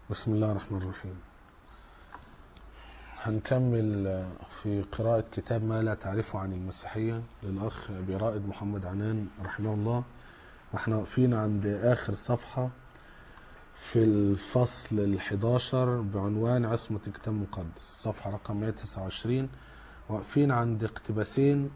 بسم الله الرحمن الرحيم هنكمل في قراءة كتاب ما لا تعرفه عن المسيحية للأخ أبي رائد محمد عنان رحمه الله واحنا واقفين عند آخر صفحة في الفصل الحداشر بعنوان عصمة الكتاب المقدس صفحة رقم 129 واقفين عند اقتباسين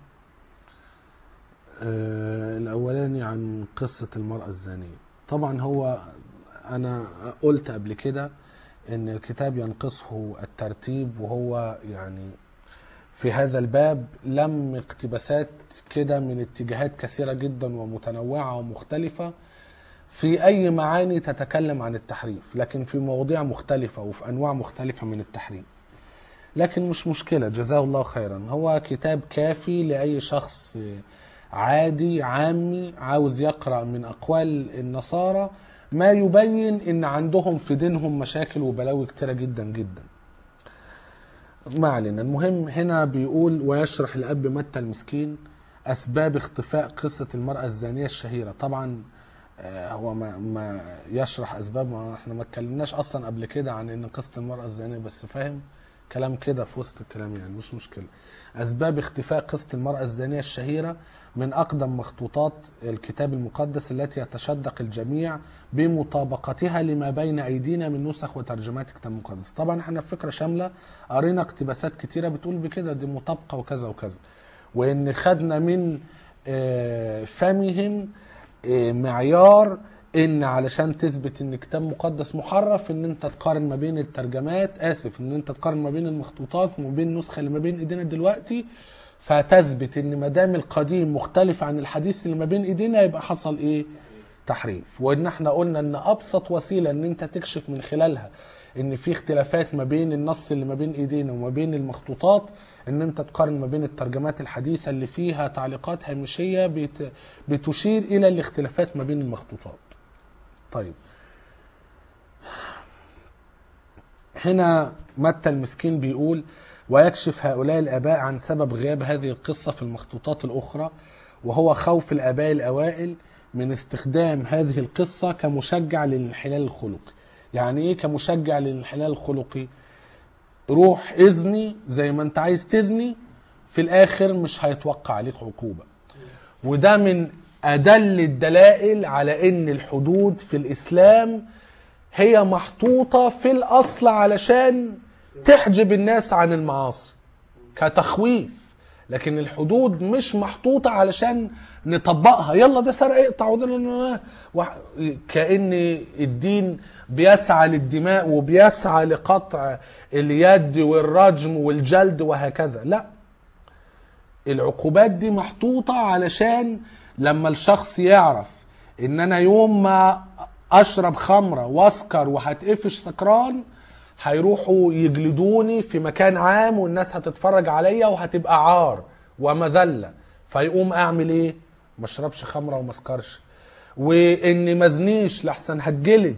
آه، الأولاني عن قصة المرأة الزانية طبعا هو أنا قلت قبل كده ان الكتاب ينقصه الترتيب وهو يعني في هذا الباب لم اقتباسات كده من اتجاهات كثيرة جدا ومتنوعة ومختلفة في أي معاني تتكلم عن التحريف لكن في مواضيع مختلفة وفي أنواع مختلفة من التحريف لكن مش مشكلة جزاه الله خيرا هو كتاب كافي لأي شخص عادي عامي عاوز يقرأ من أقوال النصارى ما يبين ان عندهم في دينهم مشاكل وبلاوي كتيرة جدا جدا ما علينا المهم هنا بيقول ويشرح الاب متى المسكين اسباب اختفاء قصة المرأة الزانية الشهيرة طبعا آه، هو ما, ما يشرح اسباب ما احنا ما اتكلمناش اصلا قبل كده عن ان قصة المرأة الزانية بس فاهم كلام كده في وسط الكلام يعني مش مشكلة أسباب اختفاء قصة المرأة الزانية الشهيرة من أقدم مخطوطات الكتاب المقدس التي يتشدق الجميع بمطابقتها لما بين أيدينا من نسخ وترجمات الكتاب المقدس طبعا احنا في فكرة شاملة قرينا اقتباسات كتيرة بتقول بكده دي مطابقة وكذا وكذا وإن خدنا من آه، فمهم آه، معيار ان علشان تثبت ان كتاب مقدس محرف ان انت تقارن ما بين الترجمات اسف ان انت تقارن ما بين المخطوطات وما بين النسخه اللي ما بين ايدينا دلوقتي فتثبت ان ما دام القديم مختلف عن الحديث اللي ما بين ايدينا يبقى حصل ايه تحريف وان احنا قلنا ان ابسط وسيله ان انت تكشف من خلالها ان في اختلافات ما بين النص اللي ما بين ايدينا وما بين المخطوطات ان انت تقارن ما بين الترجمات الحديثه اللي فيها تعليقات هامشيه بت... بتشير الى الاختلافات ما بين المخطوطات طيب هنا متى المسكين بيقول ويكشف هؤلاء الآباء عن سبب غياب هذه القصة في المخطوطات الأخرى وهو خوف الآباء الأوائل من استخدام هذه القصة كمشجع للانحلال الخلقي يعني إيه كمشجع للانحلال الخلقي روح إذني زي ما أنت عايز تزني في الآخر مش هيتوقع عليك عقوبة وده من أدل الدلائل على إن الحدود في الإسلام هي محطوطة في الأصل علشان تحجب الناس عن المعاصي كتخويف لكن الحدود مش محطوطة علشان نطبقها يلا ده سرق اقطع وده لا- لا- لا. وح- كأن الدين بيسعى للدماء وبيسعى لقطع اليد والرجم والجلد وهكذا لا العقوبات دي محطوطة علشان لما الشخص يعرف ان انا يوم ما اشرب خمرة واسكر وهتقفش سكران هيروحوا يجلدوني في مكان عام والناس هتتفرج عليا وهتبقى عار ومذلة فيقوم اعمل ايه ما اشربش خمرة وما اسكرش واني مزنيش لحسن هتجلد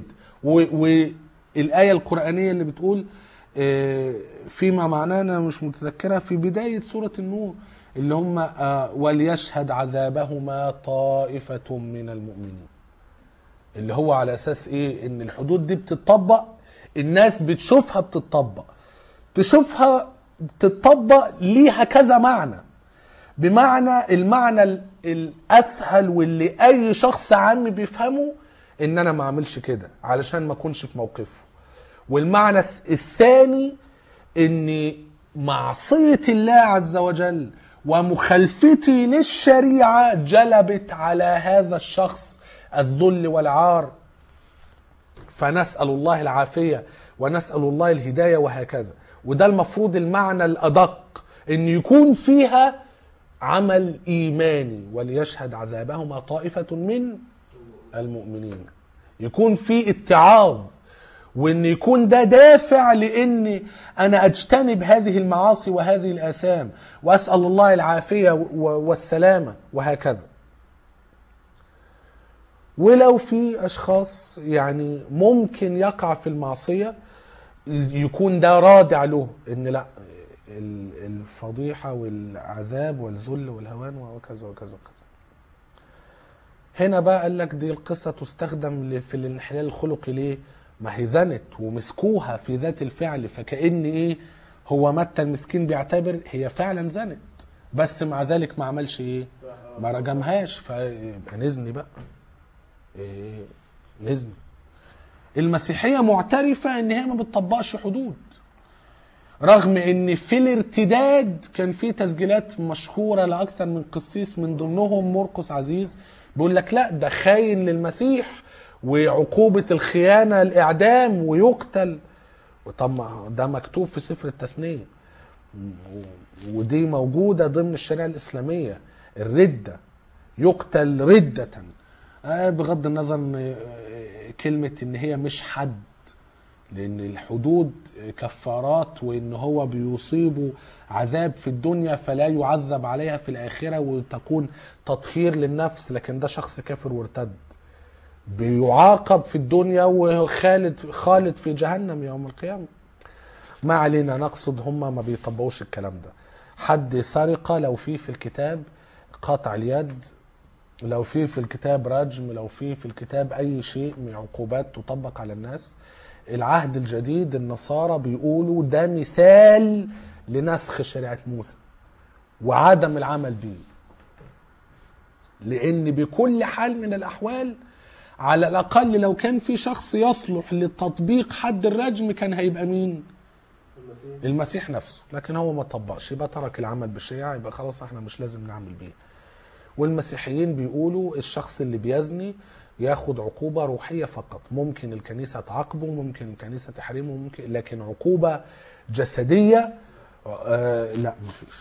والايه القرانيه اللي بتقول آه، فيما معناه انا مش متذكرها في بدايه سوره النور اللي هم آه، وليشهد عذابهما طائفه من المؤمنين اللي هو على اساس ايه ان الحدود دي بتطبق الناس بتشوفها بتطبق تشوفها بتطبق ليها كذا معنى بمعنى المعنى ال- الاسهل واللي اي شخص عام بيفهمه ان انا ما اعملش كده علشان ما اكونش في موقفه والمعنى الث- الثاني ان معصيه الله عز وجل ومخالفتي للشريعه جلبت على هذا الشخص الذل والعار فنسأل الله العافية ونسأل الله الهداية وهكذا وده المفروض المعنى الأدق أن يكون فيها عمل إيماني وليشهد عذابهما طائفة من المؤمنين يكون في اتعاظ وان يكون ده دافع لاني انا اجتنب هذه المعاصي وهذه الاثام واسال الله العافيه و- والسلامه وهكذا ولو في اشخاص يعني ممكن يقع في المعصيه يكون ده رادع له ان لا ال- الفضيحه والعذاب والذل والهوان وكذا وكذا وكذا هنا بقى قال لك دي القصه تستخدم ل- في الانحلال الخلقي ليه ما هي زنت ومسكوها في ذات الفعل فكأن ايه هو متى المسكين بيعتبر هي فعلا زنت بس مع ذلك ما عملش ايه ما رجمهاش فيبقى نزني بقى إيه نزني المسيحية معترفة ان هي ما بتطبقش حدود رغم ان في الارتداد كان في تسجيلات مشهورة لأكثر من قسيس من ضمنهم مرقس عزيز بيقول لك لا ده خاين للمسيح وعقوبة الخيانة الإعدام ويقتل طب ما ده مكتوب في سفر التثنية و- ودي موجودة ضمن الشريعة الإسلامية الردة يقتل ردة آه بغض النظر ان آه، كلمة ان هي مش حد لان الحدود كفارات وان هو بيصيبه عذاب في الدنيا فلا يعذب عليها في الاخره وتكون تطهير للنفس لكن ده شخص كافر وارتد بيعاقب في الدنيا وخالد خالد في جهنم يوم القيامه ما علينا نقصد هم ما بيطبقوش الكلام ده حد سرقه لو في في الكتاب قطع اليد لو في في الكتاب رجم لو في في الكتاب اي شيء من عقوبات تطبق على الناس العهد الجديد النصارى بيقولوا ده مثال لنسخ شريعه موسى وعدم العمل به لان بكل حال من الاحوال على الاقل لو كان في شخص يصلح لتطبيق حد الرجم كان هيبقى مين المسيح المسيح نفسه لكن هو ما طبقش يبقى ترك العمل بالشريعه يبقى خلاص احنا مش لازم نعمل بيه والمسيحيين بيقولوا الشخص اللي بيزني ياخد عقوبة روحية فقط ممكن الكنيسة تعاقبه ممكن الكنيسة تحرمه ممكن لكن عقوبة جسدية آه لا مفيش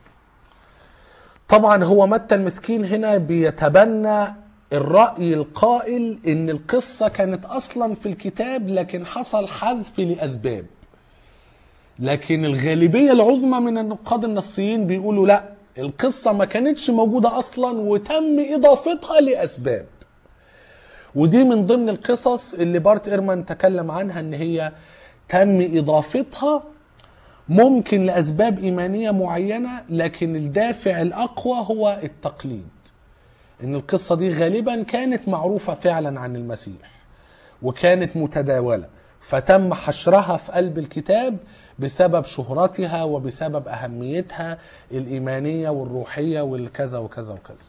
طبعا هو متى المسكين هنا بيتبنى الرأي القائل ان القصة كانت اصلا في الكتاب لكن حصل حذف لاسباب لكن الغالبية العظمى من النقاد النصيين بيقولوا لا القصة ما كانتش موجودة أصلا وتم إضافتها لأسباب ودي من ضمن القصص اللي بارت إيرمان تكلم عنها إن هي تم إضافتها ممكن لأسباب إيمانية معينة لكن الدافع الأقوى هو التقليد إن القصة دي غالبا كانت معروفة فعلا عن المسيح وكانت متداولة فتم حشرها في قلب الكتاب بسبب شهرتها وبسبب أهميتها الإيمانية والروحية والكذا وكذا وكذا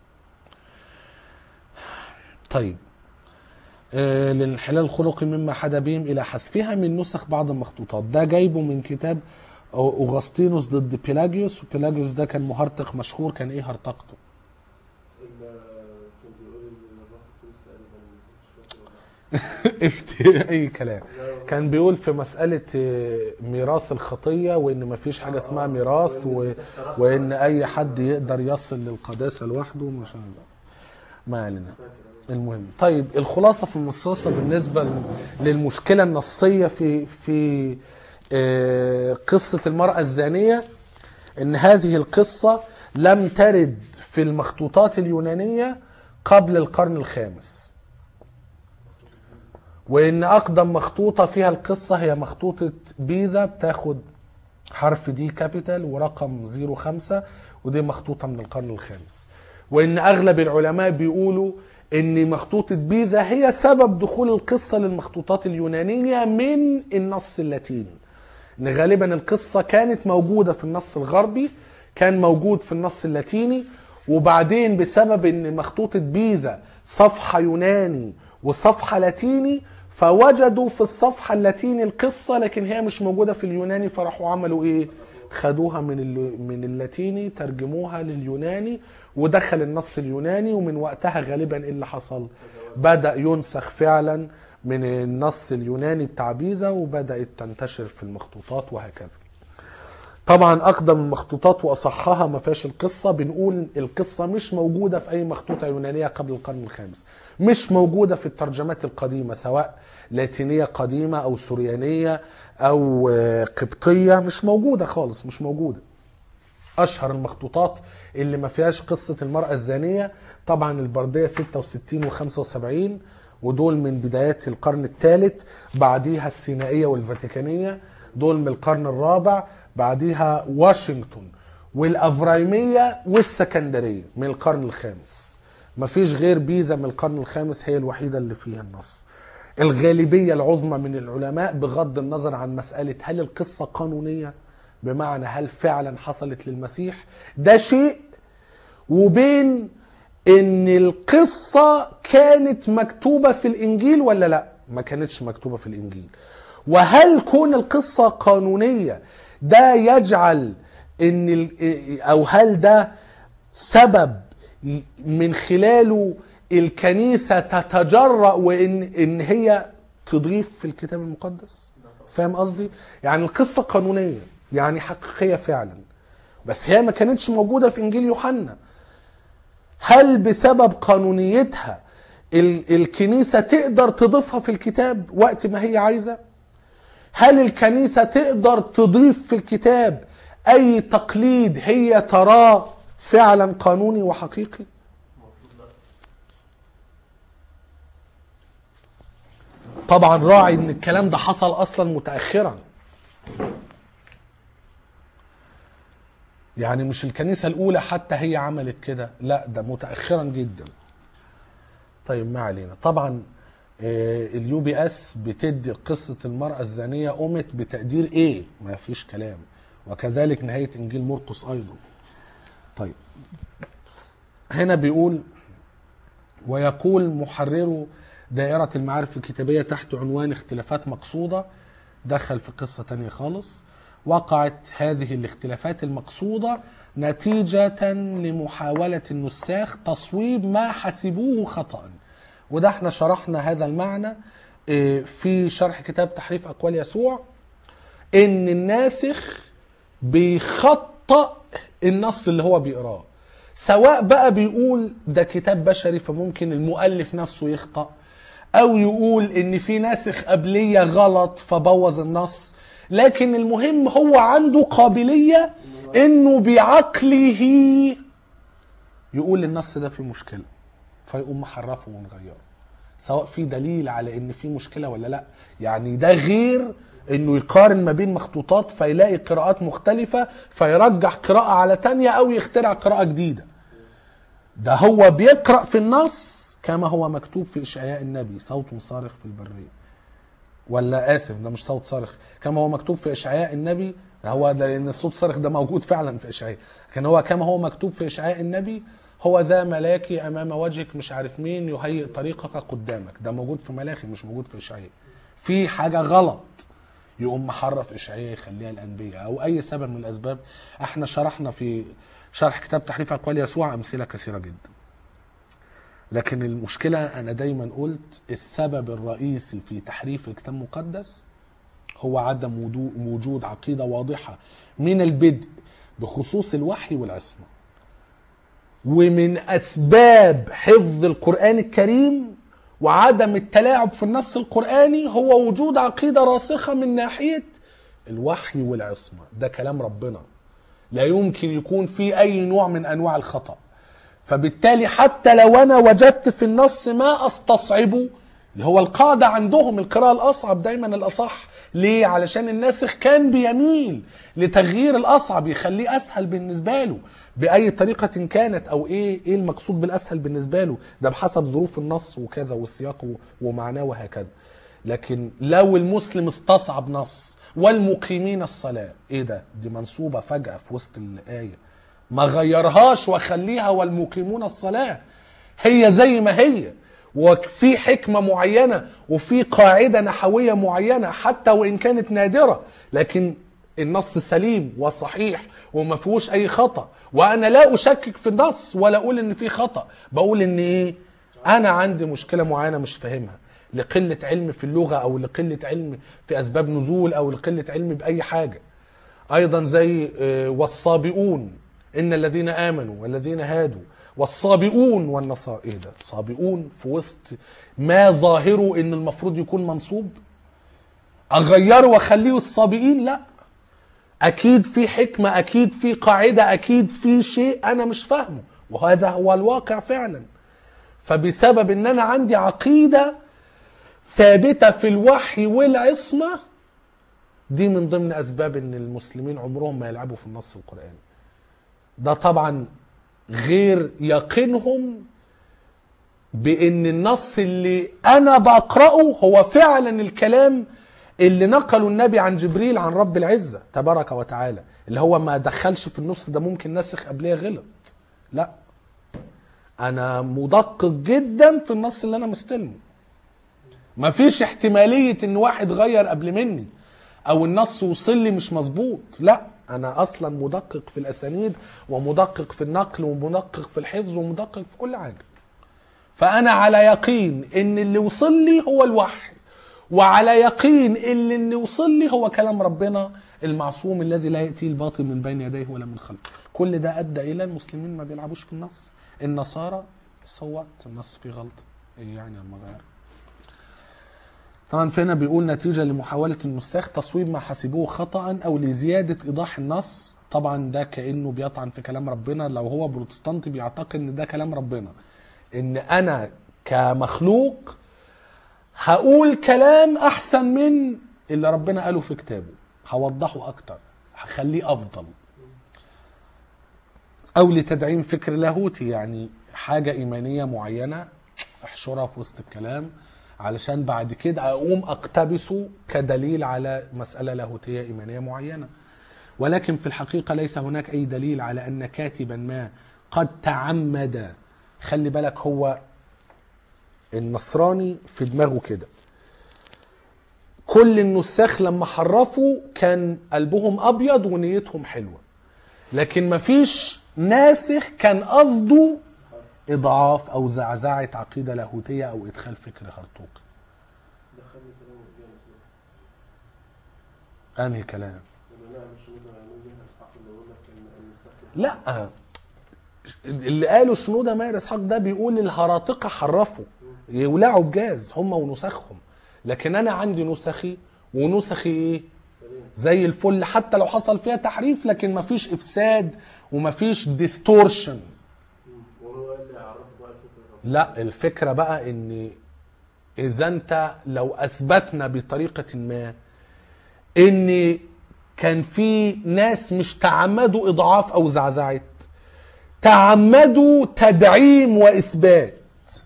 طيب آه، للانحلال الخلقي مما حدا بهم إلى حذفها من نسخ بعض المخطوطات ده جايبه من كتاب أوغسطينوس ضد بيلاجيوس وبيلاجيوس ده كان مهرطق مشهور كان إيه هرطقته اللي كان بيقول ان الروح القدس تقريبا مش فاكر افتي اي كلام كان بيقول في مسألة آه، ميراث الخطية وإن مفيش حاجة اسمها ميراث و... وإن أي حد يقدر يصل للقداسة لوحده ما شاء الله ما علينا المهم طيب الخلاصة في النصوصة بالنسبة للمشكلة النصية في في آه، قصة المرأة الزانية إن هذه القصة لم ترد في المخطوطات اليونانية قبل القرن الخامس وان اقدم مخطوطه فيها القصه هي مخطوطه بيزا بتاخد حرف دي كابيتال ورقم 05 ودي مخطوطه من القرن الخامس وان اغلب العلماء بيقولوا ان مخطوطه بيزا هي سبب دخول القصه للمخطوطات اليونانيه من النص اللاتيني ان غالبا القصه كانت موجوده في النص الغربي كان موجود في النص اللاتيني وبعدين بسبب ان مخطوطه بيزا صفحه يوناني وصفحه لاتيني فوجدوا في الصفحه اللاتيني القصه لكن هي مش موجوده في اليوناني فراحوا عملوا ايه خدوها من ال- من اللاتيني ترجموها لليوناني ودخل النص اليوناني ومن وقتها غالبا ايه اللي حصل بدا ينسخ فعلا من النص اليوناني بتاع بيزا وبدات تنتشر في المخطوطات وهكذا طبعا اقدم المخطوطات واصحها ما فيهاش القصه بنقول القصه مش موجوده في اي مخطوطه يونانيه قبل القرن الخامس مش موجوده في الترجمات القديمه سواء لاتينيه قديمه او سوريانيه او آه، قبطيه مش موجوده خالص مش موجوده اشهر المخطوطات اللي ما فيهاش قصه المراه الزانيه طبعا البرديه 66 و75 ودول من بدايات القرن الثالث بعديها السينائيه والفاتيكانيه دول من القرن الرابع بعديها واشنطن والافرايميه والسكندريه من القرن الخامس مفيش غير بيزا من القرن الخامس هي الوحيده اللي فيها النص الغالبية العظمى من العلماء بغض النظر عن مسألة هل القصة قانونية بمعنى هل فعلا حصلت للمسيح ده شيء وبين ان القصة كانت مكتوبة في الانجيل ولا لا ما كانتش مكتوبة في الانجيل وهل كون القصة قانونية ده يجعل ان ال- او هل ده سبب من خلاله الكنيسة تتجرأ وان ان هي تضيف في الكتاب المقدس فاهم قصدي يعني القصة قانونية يعني حقيقية فعلا بس هي ما كانتش موجودة في انجيل يوحنا هل بسبب قانونيتها ال- الكنيسة تقدر تضيفها في الكتاب وقت ما هي عايزة هل الكنيسة تقدر تضيف في الكتاب أي تقليد هي تراه فعلا قانوني وحقيقي طبعا راعي ان الكلام ده حصل اصلا متاخرا يعني مش الكنيسه الاولى حتى هي عملت كده لا ده متاخرا جدا طيب ما علينا طبعا اليو بي اس بتدي قصه المراه الزانيه قمت بتقدير ايه ما فيش كلام وكذلك نهايه انجيل مرقس ايضا طيب هنا بيقول ويقول محرر دائرة المعارف الكتابية تحت عنوان اختلافات مقصودة دخل في قصة تانية خالص وقعت هذه الاختلافات المقصودة نتيجة لمحاولة النساخ تصويب ما حسبوه خطأ وده احنا شرحنا هذا المعنى اه، في شرح كتاب تحريف أقوال يسوع ان الناسخ بيخطأ النص اللي هو بيقراه سواء بقى بيقول ده كتاب بشري فممكن المؤلف نفسه يخطأ او يقول ان في ناسخ قبلية غلط فبوظ النص لكن المهم هو عنده قابلية انه بعقله يقول النص ده فيه مشكلة فيقوم محرفه ونغيره سواء في دليل على ان في مشكله ولا لا يعني ده غير انه يقارن ما بين مخطوطات فيلاقي قراءات مختلفه فيرجح قراءه على تانية او يخترع قراءه جديده ده هو بيقرا في النص كما هو مكتوب في اشعياء النبي صوت صارخ في البريه ولا اسف ده مش صوت صارخ كما هو مكتوب في اشعياء النبي هو ده لان الصوت صارخ ده موجود فعلا في اشعياء لكن هو كما هو مكتوب في اشعياء النبي هو ذا ملاكي امام وجهك مش عارف مين يهيئ طريقك قدامك ده موجود في ملاخي مش موجود في اشعياء في حاجه غلط يقوم محرف اشعياء يخليها الانبياء او اي سبب من الاسباب احنا شرحنا في شرح كتاب تحريف اقوال يسوع امثله كثيره جدا لكن المشكله انا دايما قلت السبب الرئيسي في تحريف الكتاب المقدس هو عدم وجو- وجود عقيده واضحه من البدء بخصوص الوحي والعصمه ومن اسباب حفظ القران الكريم وعدم التلاعب في النص القراني هو وجود عقيده راسخه من ناحيه الوحي والعصمه ده كلام ربنا لا يمكن يكون في اي نوع من انواع الخطا فبالتالي حتى لو انا وجدت في النص ما استصعبه اللي هو القاعدة عندهم القراءة الأصعب دايما الأصح ليه؟ علشان الناسخ كان بيميل لتغيير الأصعب يخليه أسهل بالنسبة له بأي طريقة كانت أو إيه إيه المقصود بالأسهل بالنسبة له ده بحسب ظروف النص وكذا والسياق و- ومعناه وهكذا لكن لو المسلم استصعب نص والمقيمين الصلاة إيه ده؟ دي منصوبة فجأة في وسط الآية ما غيرهاش وخليها والمقيمون الصلاة هي زي ما هي وفي حكمة معينة وفي قاعدة نحوية معينة حتى وإن كانت نادرة لكن النص سليم وصحيح وما فيهوش أي خطأ وأنا لا أشكك في النص ولا أقول إن في خطأ بقول إن إيه أنا عندي مشكلة معينة مش فاهمها لقلة علم في اللغة أو لقلة علم في أسباب نزول أو لقلة علم بأي حاجة ايضا زي آه، والصابئون ان الذين امنوا والذين هادوا والصابئون والنصارى ايه ده الصابئون في وسط ما ظاهره ان المفروض يكون منصوب اغيره واخليه الصابئين لا اكيد في حكمه اكيد في قاعده اكيد في شيء انا مش فاهمه وهذا هو الواقع فعلا فبسبب ان انا عندي عقيده ثابته في الوحي والعصمه دي من ضمن اسباب ان المسلمين عمرهم ما يلعبوا في النص القراني ده طبعا غير يقينهم بان النص اللي انا بقراه هو فعلا الكلام اللي نقله النبي عن جبريل عن رب العزه تبارك وتعالى اللي هو ما دخلش في النص ده ممكن ناسخ قبليه غلط لا انا مدقق جدا في النص اللي انا مستلمه مفيش احتماليه ان واحد غير قبل مني او النص وصل لي مش مظبوط لا انا اصلا مدقق في الاسانيد ومدقق في النقل ومدقق في الحفظ ومدقق في كل حاجه فانا على يقين ان اللي وصل لي هو الوحي وعلى يقين ان اللي وصل لي هو كلام ربنا المعصوم الذي لا ياتيه الباطل من بين يديه ولا من خلفه كل ده ادى الى المسلمين ما بيلعبوش في النص النصارى صوت النص فيه غلطه ايه يعني لما غير طبعا فينا بيقول نتيجة لمحاولة النساخ تصويب ما حسبوه خطأ أو لزيادة إيضاح النص طبعا ده كأنه بيطعن في كلام ربنا لو هو بروتستانتي بيعتقد إن ده كلام ربنا إن أنا كمخلوق هقول كلام أحسن من اللي ربنا قاله في كتابه هوضحه أكتر هخليه أفضل أو لتدعيم فكر لاهوتي يعني حاجة إيمانية معينة احشرها في وسط الكلام علشان بعد كده اقوم اقتبسه كدليل على مساله لاهوتيه ايمانيه معينه ولكن في الحقيقه ليس هناك اي دليل على ان كاتبا ما قد تعمد خلي بالك هو النصراني في دماغه كده كل النساخ لما حرفوا كان قلبهم ابيض ونيتهم حلوه لكن مفيش ناسخ كان قصده اضعاف او زعزعه عقيده لاهوتيه او ادخال فكر هرطوقي دخلني كلام الجامع انهي كلام لما نعمل شروط العلوم دي اسحاق اللي يقول لك ان ان السخط لا اللي قالوا شنودة ماهر اسحاق ده بيقول الهراطقه حرفوا يولعوا بجاز هم ونسخهم لكن انا عندي نسخي ونسخي ايه سليم زي الفل حتى لو حصل فيها تحريف لكن مفيش افساد ومفيش ديستورشن وهو اللي عرفه بقى الفكره طب لا الفكرة بقى ان اذا انت لو اثبتنا بطريقة ما ان كان في ناس مش تعمدوا اضعاف او زعزعة تعمدوا تدعيم واثبات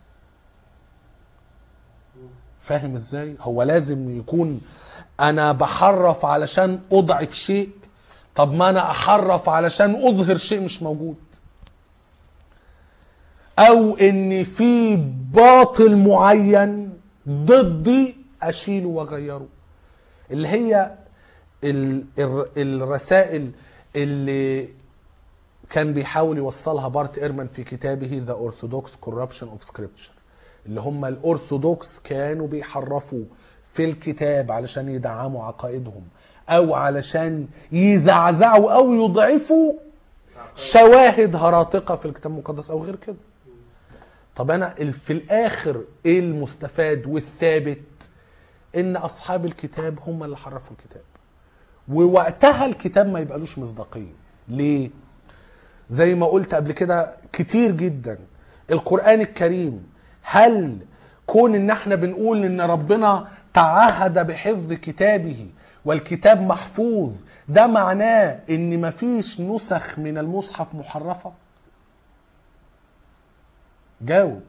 فاهم ازاي هو لازم يكون انا بحرف علشان اضعف شيء طب ما انا احرف علشان اظهر شيء مش موجود او ان في باطل معين ضدي اشيله واغيره اللي هي ال- الر- الرسائل اللي كان بيحاول يوصلها بارت ايرمان في كتابه ذا اورثودوكس كوربشن اوف سكريبتشر اللي هم الارثوذكس كانوا بيحرفوا في الكتاب علشان يدعموا عقائدهم او علشان يزعزعوا او يضعفوا شواهد هراطقه في الكتاب المقدس او غير كده طب انا ال- في الاخر ايه المستفاد والثابت ان اصحاب الكتاب هم اللي حرفوا الكتاب ووقتها الكتاب ما يبقالوش مصداقيه ليه زي ما قلت قبل كده كتير جدا القرآن الكريم هل كون ان احنا بنقول ان ربنا تعهد بحفظ كتابه والكتاب محفوظ ده معناه ان مفيش نسخ من المصحف محرفة جاوب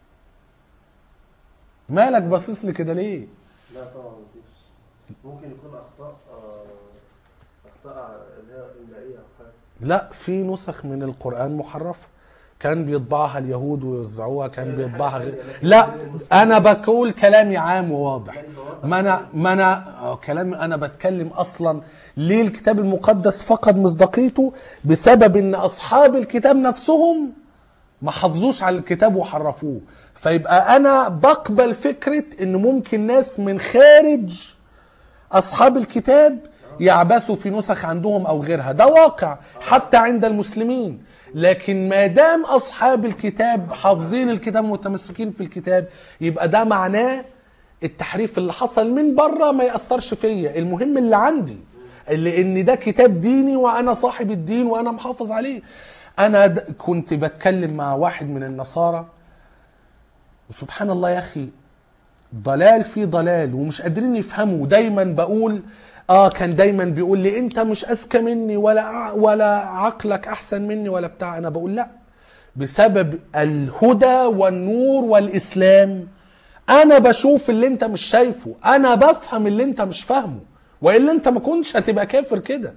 مالك باصص لي كده ليه لا طبعا مفيش ممكن يكون اخطاء آه، اخطاء اللي هي املائيه او حاجه لا في نسخ من القرآن محرفة كان بيطبعها اليهود ويوزعوها كان بيطبعها غير لا انا بقول كلامي عام وواضح ما انا ما انا آه، كلامي انا بتكلم اصلا ليه الكتاب المقدس فقد مصداقيته بسبب ان اصحاب الكتاب نفسهم ما حافظوش على الكتاب وحرفوه فيبقى انا بقبل فكرة ان ممكن ناس من خارج اصحاب الكتاب يعبثوا في نسخ عندهم او غيرها ده واقع حتى عند المسلمين لكن ما دام اصحاب الكتاب حافظين الكتاب متمسكين في الكتاب يبقى ده معناه التحريف اللي حصل من بره ما ياثرش فيا المهم اللي عندي اللي ان ده كتاب ديني وانا صاحب الدين وانا محافظ عليه انا د- كنت بتكلم مع واحد من النصارى وسبحان الله يا اخي ضلال في ضلال ومش قادرين يفهموا دايما بقول اه كان دايما بيقول لي انت مش اذكى مني ولا ع- ولا عقلك احسن مني ولا بتاع انا بقول لا بسبب الهدى والنور والاسلام انا بشوف اللي انت مش شايفه انا بفهم اللي انت مش فاهمه والا انت ما كنتش هتبقى كافر كده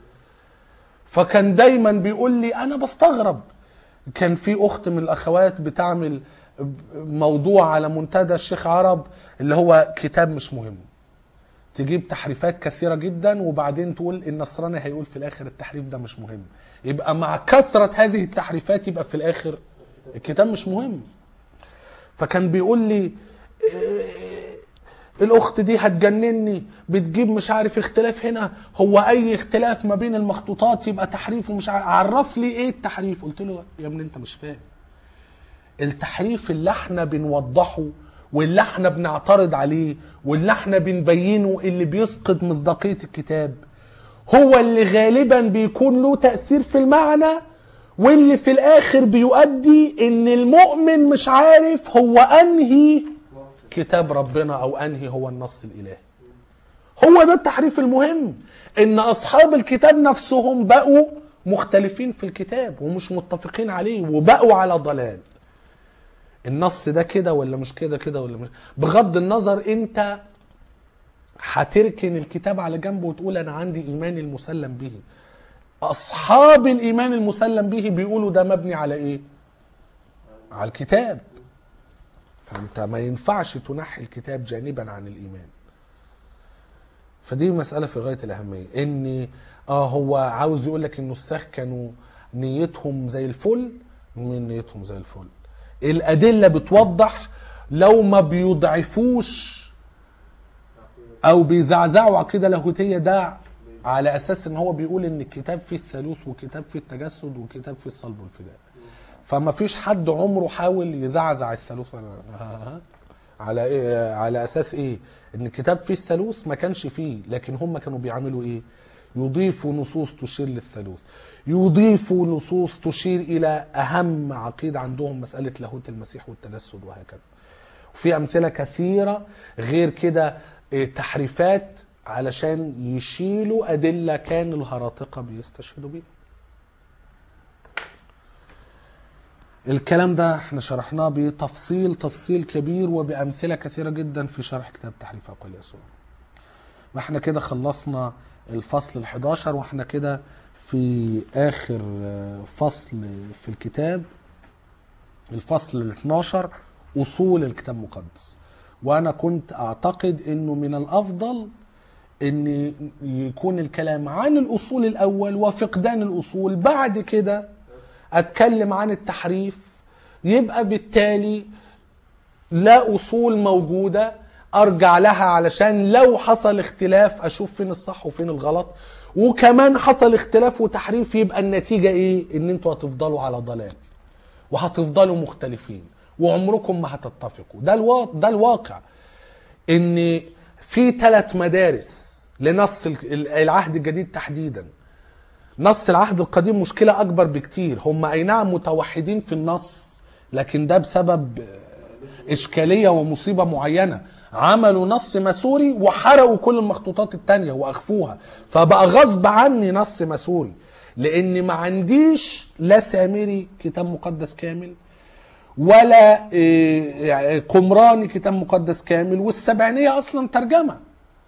فكان دايما بيقول لي انا بستغرب كان في اخت من الاخوات بتعمل موضوع على منتدى الشيخ عرب اللي هو كتاب مش مهم تجيب تحريفات كثيرة جدا وبعدين تقول النصراني هيقول في الآخر التحريف ده مش مهم يبقى مع كثرة هذه التحريفات يبقى في الآخر الكتاب مش مهم فكان بيقول لي إيه، الأخت دي هتجنني بتجيب مش عارف اختلاف هنا هو أي اختلاف ما بين المخطوطات يبقى تحريف ومش عارف عرف لي إيه التحريف قلت له يا ابني أنت مش فاهم التحريف اللي احنا بنوضحه واللي احنا بنعترض عليه واللي احنا بنبينه اللي بيسقط مصداقية الكتاب هو اللي غالبا بيكون له تأثير في المعنى واللي في الآخر بيؤدي ان المؤمن مش عارف هو أنهي نص كتاب ربنا أو أنهي هو النص الإلهي هو ده التحريف المهم ان أصحاب الكتاب نفسهم بقوا مختلفين في الكتاب ومش متفقين عليه وبقوا على ضلال النص ده كده ولا مش كده كده ولا مش بغض النظر انت هتركن الكتاب على جنب وتقول انا عندي ايمان المسلم به اصحاب الايمان المسلم به بيقولوا ده مبني على ايه على الكتاب فانت ما ينفعش تنحي الكتاب جانبا عن الايمان فدي مسألة في غاية الأهمية إن آه هو عاوز يقول لك إن النساخ كانوا نيتهم زي الفل من نيتهم زي الفل الأدلة بتوضح لو ما بيضعفوش أو بيزعزعوا عقيدة لاهوتية ده على أساس إن هو بيقول إن الكتاب فيه الثالوث وكتاب فيه التجسد وكتاب فيه الصلب والفداء فما فيش حد عمره حاول يزعزع الثالوث ولا- على إيه على اساس ايه ان الكتاب فيه الثالوث ما كانش فيه لكن هم كانوا بيعملوا ايه يضيفوا نصوص تشير للثالوث يضيفوا نصوص تشير الى اهم عقيده عندهم مساله لاهوت المسيح والتجسد وهكذا وفي امثله كثيره غير كده إيه، تحريفات علشان يشيلوا ادله كان الهراطقه بيستشهدوا بيها الكلام ده احنا شرحناه بتفصيل تفصيل كبير وبأمثلة كثيرة جدا في شرح كتاب تحريف أقوال يسوع ما احنا كده خلصنا الفصل ال11 واحنا كده في آخر آه، فصل في الكتاب الفصل ال12 أصول الكتاب المقدس وأنا كنت أعتقد أنه من الأفضل أن يكون الكلام عن الأصول الأول وفقدان الأصول بعد كده اتكلم عن التحريف يبقى بالتالي لا اصول موجوده ارجع لها علشان لو حصل اختلاف اشوف فين الصح وفين الغلط وكمان حصل اختلاف وتحريف يبقى النتيجه ايه ان انتوا هتفضلوا على ضلال وهتفضلوا مختلفين وعمركم ما هتتفقوا ده الواقع ده الواقع ان في ثلاث مدارس لنص ال- العهد الجديد تحديدا نص العهد القديم مشكلة أكبر بكتير هم أي نعم متوحدين في النص لكن ده بسبب إشكالية ومصيبة معينة عملوا نص مسوري وحرقوا كل المخطوطات التانية وأخفوها فبقى غصب عني نص مسوري لأن ما عنديش لا سامري كتاب مقدس كامل ولا إيه، قمراني كتاب مقدس كامل والسبعينية أصلا ترجمة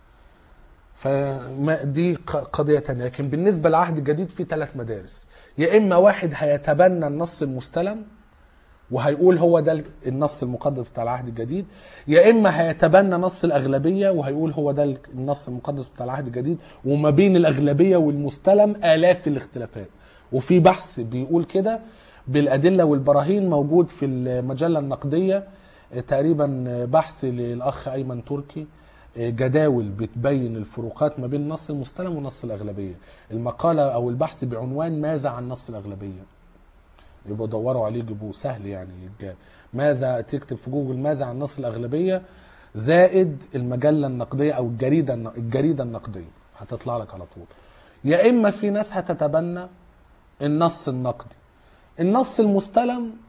فدي قضية تانية لكن بالنسبة للعهد الجديد في ثلاث مدارس يا إما واحد هيتبنى النص المستلم وهيقول هو ده النص المقدس بتاع العهد الجديد يا إما هيتبنى نص الأغلبية وهيقول هو ده النص المقدس بتاع العهد الجديد وما بين الأغلبية والمستلم آلاف الاختلافات وفي بحث بيقول كده بالأدلة والبراهين موجود في المجلة النقدية تقريبا بحث للأخ أيمن تركي جداول بتبين الفروقات ما بين النص المستلم ونص الأغلبية المقالة أو البحث بعنوان ماذا عن نص الأغلبية يبقوا دوروا عليه جيبوه سهل يعني يتجاب ماذا تكتب في جوجل ماذا عن نص الأغلبية زائد المجلة النقدية أو الجريدة الجريدة النقدية هتطلع لك على طول يا إما في ناس هتتبنى النص النقدي النص المستلم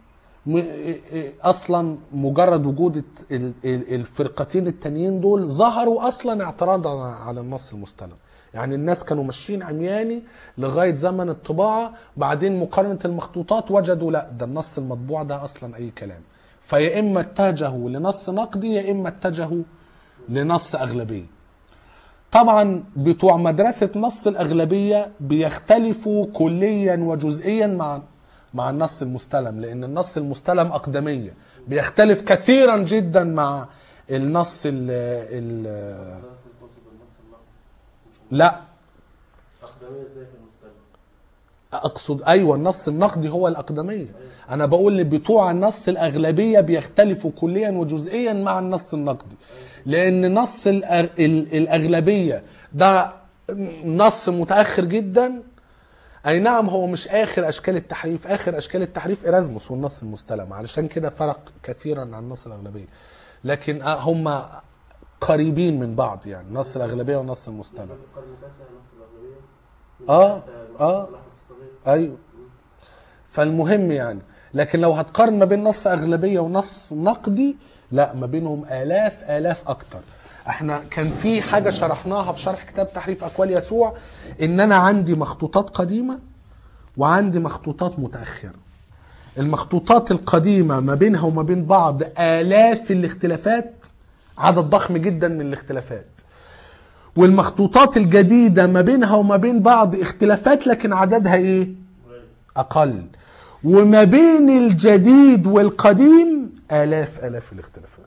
م- إيه- إيه اصلا مجرد وجود الت- ال- ال- الفرقتين التانيين دول ظهروا اصلا اعتراضا على النص المستلم يعني الناس كانوا ماشيين عمياني لغايه زمن الطباعه بعدين مقارنه المخطوطات وجدوا لا ده النص المطبوع ده اصلا اي كلام فيا اما اتجهوا لنص نقدي يا اما اتجهوا لنص اغلبيه طبعا بتوع مدرسة نص الأغلبية بيختلفوا كليا وجزئيا مع مع النص المستلم لأن النص المستلم أقدمية بيختلف كثيرا جدا مع النص ال ال لا تقصد النص النقدي لا أقدمية ازاي في المستقبل اقصد ايوه النص النقدي هو الاقدميه انا بقول ان بتوع النص الاغلبيه بيختلفوا كليا وجزئيا مع النص النقدي لان نص الأغ- ال- الاغلبيه ده نص متاخر جدا اي نعم هو مش اخر اشكال التحريف اخر اشكال التحريف ارازموس والنص المستلم علشان كده فرق كثيرا عن النص الاغلبيه لكن آه، هم قريبين من بعض يعني نص الاغلبيه والنص المستلم في القرن التاسع نص الأغلبية آه، المخطوط آه. الأحمر الصغير ايوه فالمهم يعني لكن لو هتقارن ما بين نص اغلبيه ونص نقدي لا ما بينهم الاف الاف اكتر احنا كان في حاجه شرحناها في شرح كتاب تحريف اقوال يسوع ان انا عندي مخطوطات قديمه وعندي مخطوطات متاخره المخطوطات القديمه ما بينها وما بين بعض الاف الاختلافات عدد ضخم جدا من الاختلافات والمخطوطات الجديده ما بينها وما بين بعض اختلافات لكن عددها ايه قليل. أقل وما بين الجديد والقديم آلاف آلاف الاختلافات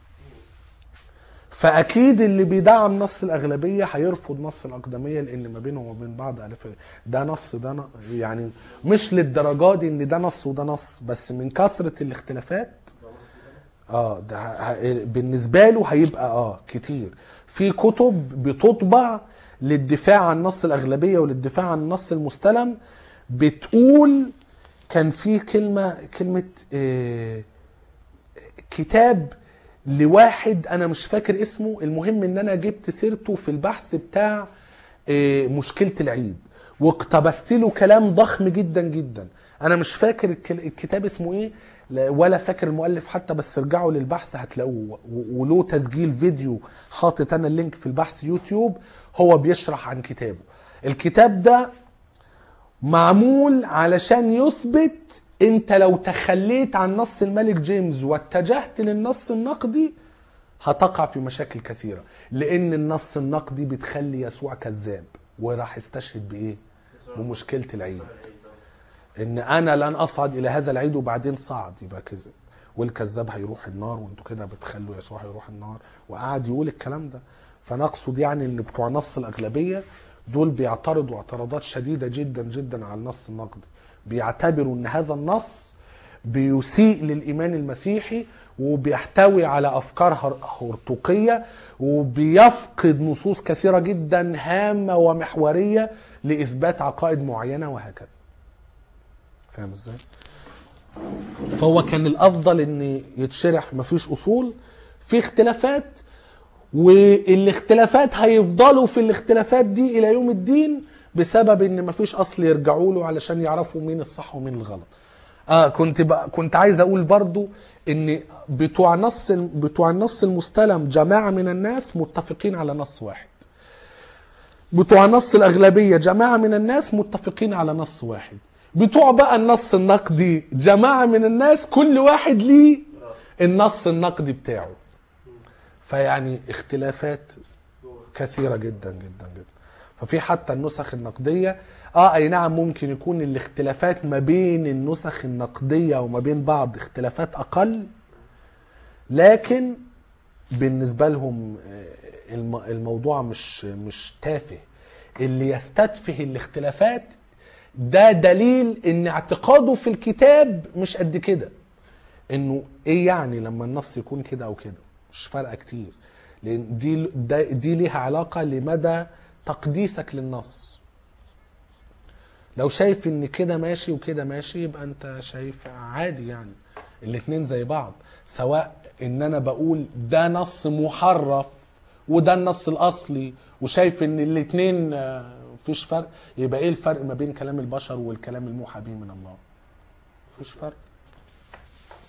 فأكيد اللي بيدعم نص الأغلبية هيرفض نص الأقدمية لأن ما بينهم وما بين بعض آلاف ده نص ده ن- يعني مش للدرجة دي إن ده نص وده نص بس من كثرة الاختلافات اه ده ه- ه- بالنسبه له هيبقى اه كتير في كتب بتطبع للدفاع عن نص الاغلبيه وللدفاع عن النص المستلم بتقول كان في كلمه كلمه آه كتاب لواحد انا مش فاكر اسمه المهم ان انا جبت سيرته في البحث بتاع آه، مشكله العيد واقتبست له كلام ضخم جدا جدا انا مش فاكر الك- الكتاب اسمه ايه لا- ولا فاكر المؤلف حتى بس ارجعوا للبحث هتلاقوه و- وله تسجيل فيديو حاطط انا اللينك في البحث يوتيوب هو بيشرح عن كتابه الكتاب ده معمول علشان يثبت انت لو تخليت عن نص الملك جيمس واتجهت للنص النقدي هتقع في مشاكل كثيرة لان النص النقدي بتخلي يسوع كذاب وراح استشهد بايه بمشكلة العيد ان انا لن اصعد الى هذا العيد وبعدين صعد يبقى كذب والكذاب هيروح النار وانتوا كده بتخلوا يسوع هيروح النار وقعد يقول الكلام ده فنقصد يعني ان بتوع نص الاغلبيه دول بيعترضوا اعتراضات شديده جدا جدا على النص النقدي بيعتبروا ان هذا النص بيسيء للايمان المسيحي وبيحتوي على افكار هر- هرطوقيه وبيفقد نصوص كثيره جدا هامه ومحوريه لاثبات عقائد معينه وهكذا فاهم ازاي؟ فهو كان الافضل ان يتشرح مفيش اصول في اختلافات والاختلافات هيفضلوا في الاختلافات دي الى يوم الدين بسبب ان مفيش اصل يرجعوا له علشان يعرفوا مين الصح ومين الغلط اه كنت بقى كنت عايز اقول برضو ان بتوع نص بتوع النص المستلم جماعه من الناس متفقين على نص واحد بتوع نص الأغلبية جماعة من الناس متفقين على نص واحد بتوع بقى النص النقدي جماعة من الناس كل واحد ليه النص النقدي بتاعه فيعني اختلافات كثيرة جدا جدا جدا ففي حتى النسخ النقدية اه اي نعم ممكن يكون الاختلافات ما بين النسخ النقدية وما بين بعض اختلافات اقل لكن بالنسبة لهم آه، الم- الموضوع مش مش تافه اللي يستتفه الاختلافات ده دليل ان اعتقاده في الكتاب مش قد كده انه ايه يعني لما النص يكون كده او كده مش فارقه كتير لان دي ده دي ليها علاقه لمدى تقديسك للنص لو شايف ان كده ماشي وكده ماشي يبقى انت شايف عادي يعني الاتنين زي بعض سواء ان انا بقول ده نص محرف وده النص الاصلي وشايف ان الاتنين آه، مفيش فرق يبقى ايه الفرق ما بين كلام البشر والكلام الموحى به من الله مفيش فرق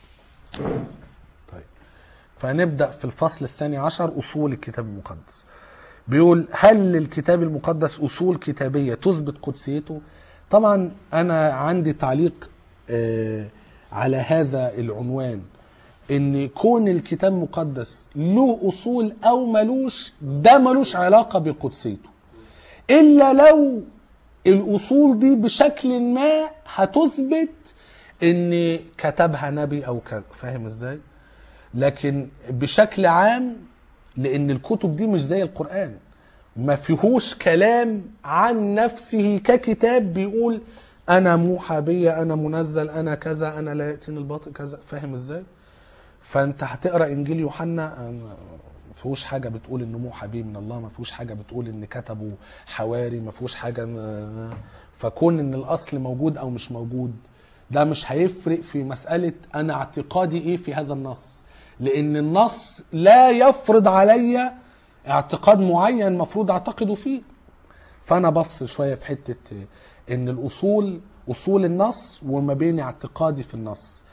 طيب فنبدأ في الفصل الثاني عشر أصول الكتاب المقدس بيقول هل للكتاب المقدس أصول كتابية تثبت قدسيته طبعا أنا عندي تعليق آه، على هذا العنوان ان كون الكتاب المقدس له اصول او ملوش ده ملوش علاقه بقدسيته الا لو الاصول دي بشكل ما هتثبت ان كتبها نبي او كذا فاهم ازاي لكن بشكل عام لان الكتب دي مش زي القران ما فيهوش كلام عن نفسه ككتاب بيقول انا موحى بي انا منزل انا كذا انا لا ياتيني الباطل كذا فاهم ازاي فانت هتقرا انجيل يوحنا آه، ما فيهوش حاجه بتقول انه موحى بيه من الله ما فيهوش حاجه بتقول ان كتبه حواري ما فيهوش حاجه آه، فكون ان الاصل موجود او مش موجود ده مش هيفرق في مساله انا اعتقادي ايه في هذا النص لان النص لا يفرض عليا اعتقاد معين المفروض اعتقده فيه فانا بفصل شويه في حته ان الاصول اصول النص وما بين اعتقادي في النص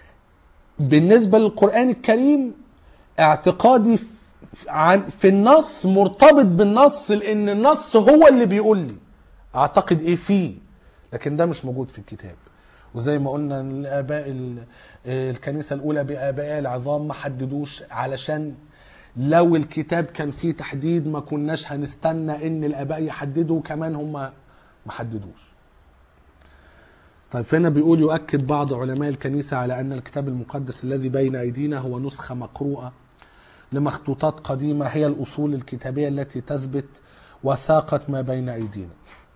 بالنسبه للقران الكريم اعتقادي في- عن- في النص مرتبط بالنص لان النص هو اللي بيقول لي اعتقد ايه فيه لكن ده مش موجود في الكتاب وزي ما قلنا إن الاباء ال- الكنيسه الاولى بابائها العظام ما حددوش علشان لو الكتاب كان فيه تحديد ما كناش هنستنى ان الاباء يحددوا كمان هم ما حددوش طيب فهنا بيقول يؤكد بعض علماء الكنيسة على أن الكتاب المقدس الذي بين أيدينا هو نسخة مقروءة لمخطوطات قديمة هي الأصول الكتابية التي تثبت وثاقة ما بين أيدينا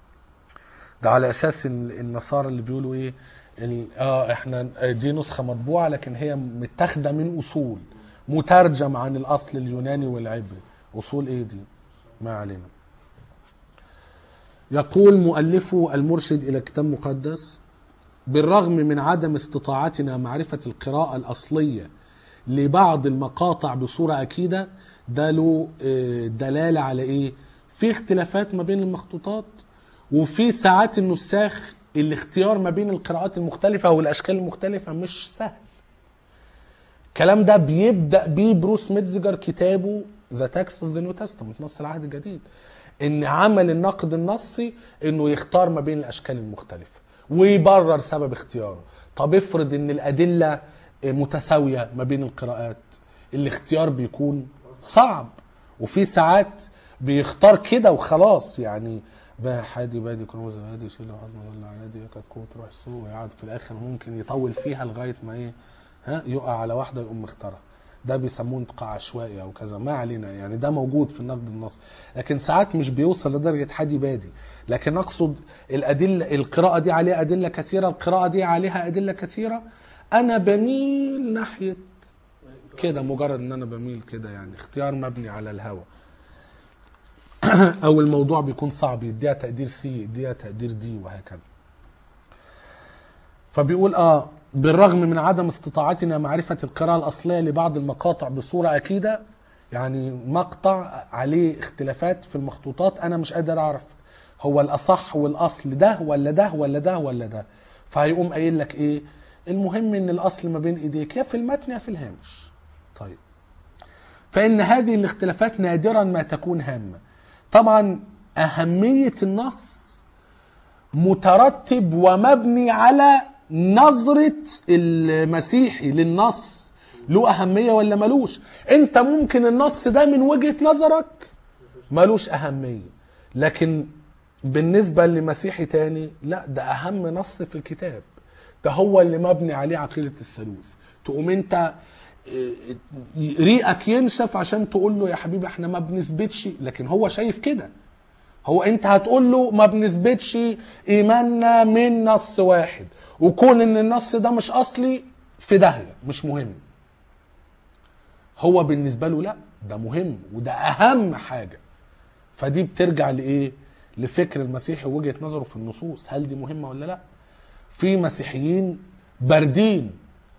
ده على أساس ال- النصارى اللي بيقولوا إيه ال- اه احنا دي نسخة مطبوعة لكن هي متاخدة من أصول مترجم عن الأصل اليوناني والعبري أصول إيه دي ما علينا يقول مؤلفه المرشد إلى كتاب مقدس بالرغم من عدم استطاعتنا معرفة القراءة الأصلية لبعض المقاطع بصورة أكيدة ده له آه، دلالة على إيه؟ في اختلافات ما بين المخطوطات وفي ساعات النساخ الاختيار ما بين القراءات المختلفة والأشكال المختلفة مش سهل الكلام ده بيبدأ بيه بروس ميتزجر كتابه ذا تكست اوف ذا نيو تestament نص العهد الجديد ان عمل النقد النصي انه يختار ما بين الاشكال المختلفه ويبرر سبب اختياره طب افرض ان الادله متساويه ما بين القراءات الاختيار بيكون صعب وفي ساعات بيختار كده وخلاص يعني بقى حادي بادي كنوز هادي شيل عظمه ولا عادي كانت قوه روح السوء ويقعد في الاخر ممكن يطول فيها لغايه ما ايه ها يقع على واحده يقوم مختارها ده بيسموه انتقاء عشوائي او كذا ما علينا يعني ده موجود في النقد النص لكن ساعات مش بيوصل لدرجه حادي بادي لكن اقصد الادله القراءه دي عليها ادله كثيره القراءه دي عليها ادله كثيره انا بميل ناحيه كده مجرد ان انا بميل كده يعني اختيار مبني على الهوى او الموضوع بيكون صعب يديها تقدير سي يديها تقدير دي وهكذا فبيقول اه بالرغم من عدم استطاعتنا معرفة القراءة الأصلية لبعض المقاطع بصورة أكيدة يعني مقطع عليه اختلافات في المخطوطات أنا مش قادر أعرف هو الأصح والأصل ده ولا ده ولا ده ولا ده فهيقوم قايل لك إيه المهم إن الأصل ما بين إيديك يا في المتن يا في الهامش طيب فإن هذه الاختلافات نادرا ما تكون هامة طبعا أهمية النص مترتب ومبني على نظرة المسيحي للنص له أهمية ولا ملوش أنت ممكن النص ده من وجهة نظرك ملوش أهمية لكن بالنسبة لمسيحي تاني لا ده أهم نص في الكتاب ده هو اللي مبني عليه عقيدة الثالوث تقوم أنت إيه، ريقك ينشف عشان تقول له يا حبيبي احنا ما بنثبتش لكن هو شايف كده هو انت هتقول له ما بنثبتش ايماننا من نص واحد وكون ان النص ده مش اصلي في داهيه مش مهم هو بالنسبه له لا ده مهم وده اهم حاجه فدي بترجع لايه لفكر المسيحي ووجهه نظره في النصوص هل دي مهمه ولا لا في مسيحيين باردين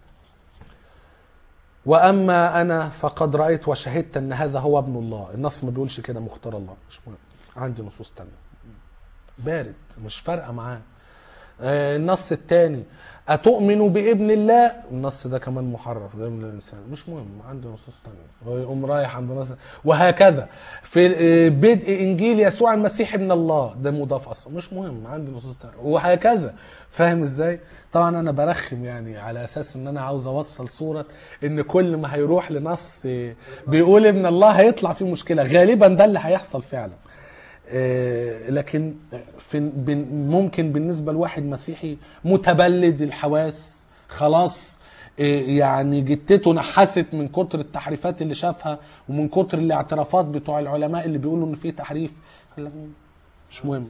واما انا فقد رايت وشهدت ان هذا هو ابن الله النص ما بيقولش كده مختار الله مش مهم عندي نصوص تانية بارد مش فارقه معاه آه، النص الثاني أتؤمن بابن الله النص ده كمان محرف ده ابن الإنسان مش مهم عندي نصوص تانية هو يقوم رايح عند نص وهكذا في آه، بدء إنجيل يسوع المسيح ابن الله ده مضاف أصلا مش مهم عندي نصوص تانية وهكذا فاهم إزاي طبعا أنا برخم يعني على أساس إن أنا عاوز أوصل صورة إن كل ما هيروح لنص آه، بيقول ابن الله هيطلع فيه مشكلة غالبا ده اللي هيحصل فعلا آه، لكن في بن- ممكن بالنسبة لواحد مسيحي متبلد الحواس خلاص آه، يعني جتته نحست من كتر التحريفات اللي شافها ومن كتر الاعترافات بتوع العلماء اللي بيقولوا ان في تحريف قال لك مش مهم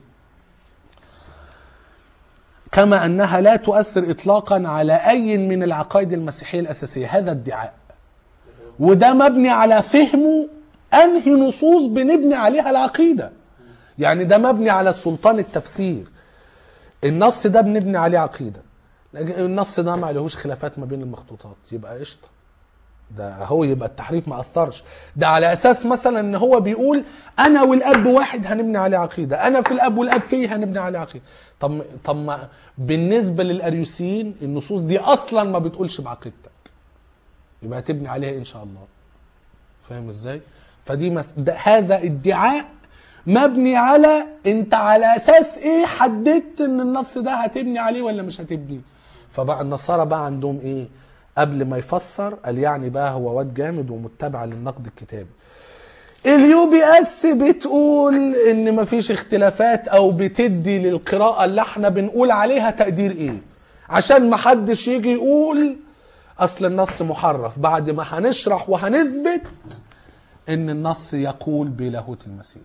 كما انها لا تؤثر اطلاقا على اي من العقائد المسيحيه الاساسيه هذا ادعاء وده مبني على فهمه انهي نصوص بنبني عليها العقيده يعني ده مبني على سلطان التفسير النص ده بنبني عليه عقيده لكن النص ده ما عليهوش خلافات ما بين المخطوطات يبقى قشطه ده هو يبقى التحريف ما اثرش ده على اساس مثلا ان هو بيقول انا والاب واحد هنبني عليه عقيده انا في الاب والاب فيه هنبني عليه عقيده طب طب ما بالنسبه للاريوسيين النصوص دي اصلا ما بتقولش بعقيدتك يبقى هتبني عليها إيه ان شاء الله فاهم ازاي فدي مس... ده هذا ادعاء مبني على انت على اساس ايه حددت ان النص ده هتبني عليه ولا مش هتبني فبقى النصارى بقى عندهم ايه قبل ما يفسر قال يعني بقى هو واد جامد ومتبع للنقد الكتابي اليو بي اس بتقول ان مفيش اختلافات او بتدي للقراءة اللي احنا بنقول عليها تقدير ايه عشان محدش يجي يقول اصل النص محرف بعد ما هنشرح وهنثبت ان النص يقول بلاهوت المسيح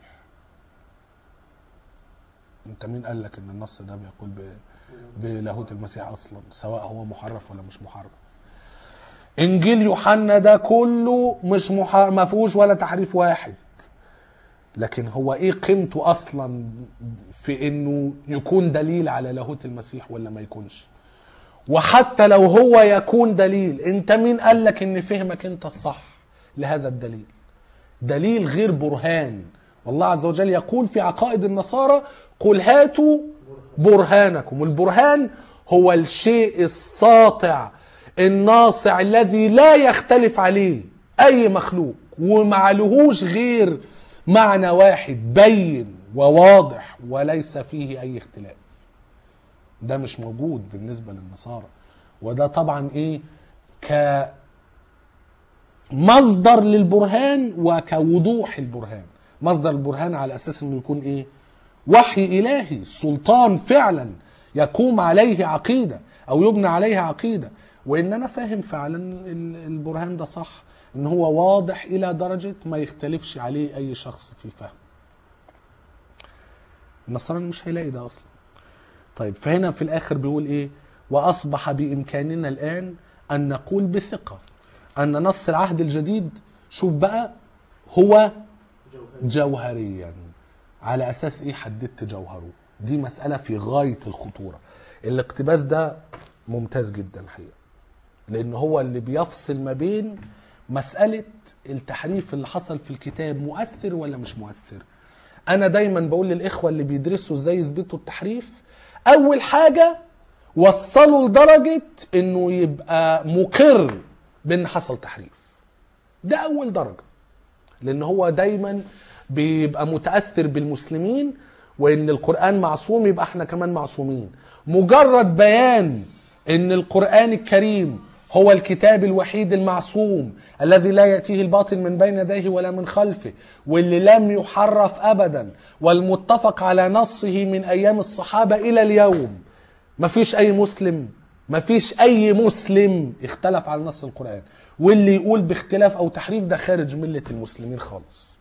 انت مين قال لك ان النص ده بيقول ب- بلاهوت المسيح اصلا سواء هو محرف ولا مش محرف انجيل يوحنا ده كله مش محرف ما فيهوش ولا تحريف واحد لكن هو ايه قيمته اصلا في انه يكون دليل على لاهوت المسيح ولا ما يكونش وحتى لو هو يكون دليل انت مين قال لك ان فهمك انت الصح لهذا الدليل دليل غير برهان والله عز وجل يقول في عقائد النصارى قل هاتوا برهانكم البرهان هو الشيء الساطع الناصع الذي لا يختلف عليه اي مخلوق ومعلهوش غير معنى واحد بين وواضح وليس فيه اي اختلاف ده مش موجود بالنسبه للنصارى وده طبعا ايه ك مصدر للبرهان وكوضوح البرهان مصدر البرهان على اساس انه يكون ايه وحي الهي سلطان فعلا يقوم عليه عقيده او يبنى عليها عقيده وان انا فاهم فعلا ال- البرهان ده صح ان هو واضح الى درجه ما يختلفش عليه اي شخص في فهم النصراني مش هيلاقي ده اصلا طيب فهنا في الاخر بيقول ايه واصبح بامكاننا الان ان نقول بثقه ان نص العهد الجديد شوف بقى هو جوهري جوهريا على اساس ايه حددت جوهره دي مساله في غايه الخطوره الاقتباس ده ممتاز جدا الحقيقه لان هو اللي بيفصل ما بين مساله التحريف اللي حصل في الكتاب مؤثر ولا مش مؤثر انا دايما بقول للاخوه اللي بيدرسوا ازاي يثبتوا التحريف اول حاجه وصلوا لدرجه انه يبقى مقر بان حصل تحريف ده اول درجه لان هو دايما بيبقى متاثر بالمسلمين وان القران معصوم يبقى احنا كمان معصومين مجرد بيان ان القران الكريم هو الكتاب الوحيد المعصوم الذي لا ياتيه الباطل من بين يديه ولا من خلفه واللي لم يحرف ابدا والمتفق على نصه من ايام الصحابه الى اليوم مفيش اي مسلم مفيش اي مسلم اختلف على نص القران واللي يقول باختلاف او تحريف ده خارج مله المسلمين خالص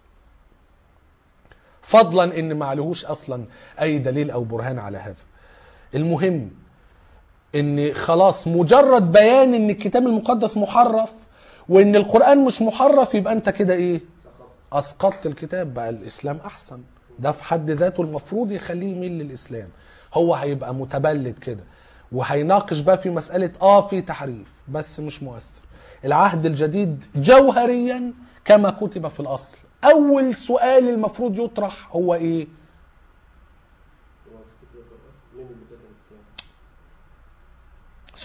فضلا ان ما عليهوش اصلا اي دليل او برهان على هذا المهم ان خلاص مجرد بيان ان الكتاب المقدس محرف وان القران مش محرف يبقى انت كده ايه سقط اسقطت الكتاب بقى الاسلام احسن ده في حد ذاته المفروض يخليه يميل للاسلام هو هيبقى متبلد كده وهيناقش بقى في مساله اه في تحريف بس مش مؤثر العهد الجديد جوهريا كما كتب في الاصل اول سؤال المفروض يطرح هو ايه هو سكت يقرأ بس. مين اللي كتب الكتاب؟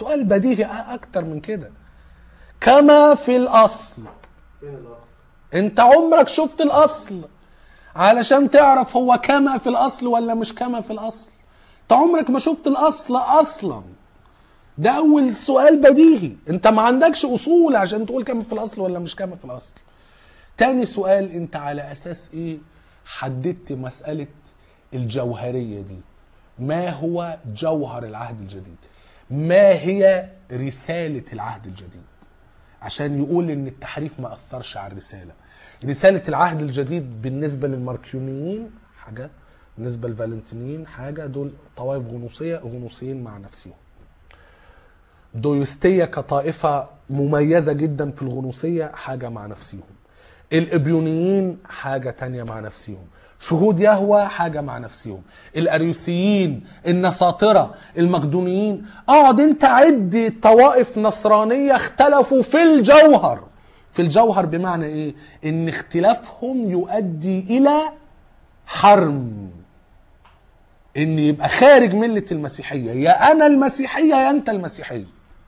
سؤال بديهي اكتر من كده كما في الاصل فين الاصل؟ انت عمرك شفت الاصل علشان تعرف هو كما في الاصل ولا مش كما في الاصل انت عمرك ما شفت الاصل اصلا ده اول سؤال بديهي انت ما عندكش اصول عشان تقول كما في الاصل ولا مش كما في الاصل تاني سؤال انت على اساس ايه حددت مسألة الجوهرية دي ما هو جوهر العهد الجديد ما هي رسالة العهد الجديد عشان يقول ان التحريف ما اثرش على الرساله رساله العهد الجديد بالنسبه للماركيونيين حاجه بالنسبه للفالنتينيين حاجه دول طوائف غنوصيه غنوصيين مع نفسهم دويستية كطائفة مميزة جدا في الغنوصية حاجة مع نفسهم الإبيونيين حاجة تانية مع نفسهم شهود يهوى حاجة مع نفسهم الأريوسيين النساطرة المقدونيين اقعد انت عد طوائف نصرانية اختلفوا في الجوهر في الجوهر بمعنى ايه ان اختلافهم يؤدي الى حرم ان يبقى خارج ملة المسيحية يا انا المسيحية يا انت المسيحية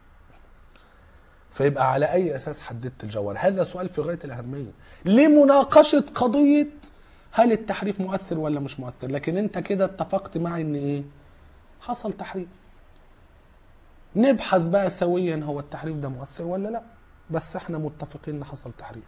فيبقى على اي اساس حددت الجوهر هذا سؤال في غاية الاهمية لمناقشة قضية هل التحريف مؤثر ولا مش مؤثر لكن انت كده اتفقت معي ان ايه حصل تحريف نبحث بقى سويا هو التحريف ده مؤثر ولا لا بس احنا متفقين ان حصل تحريف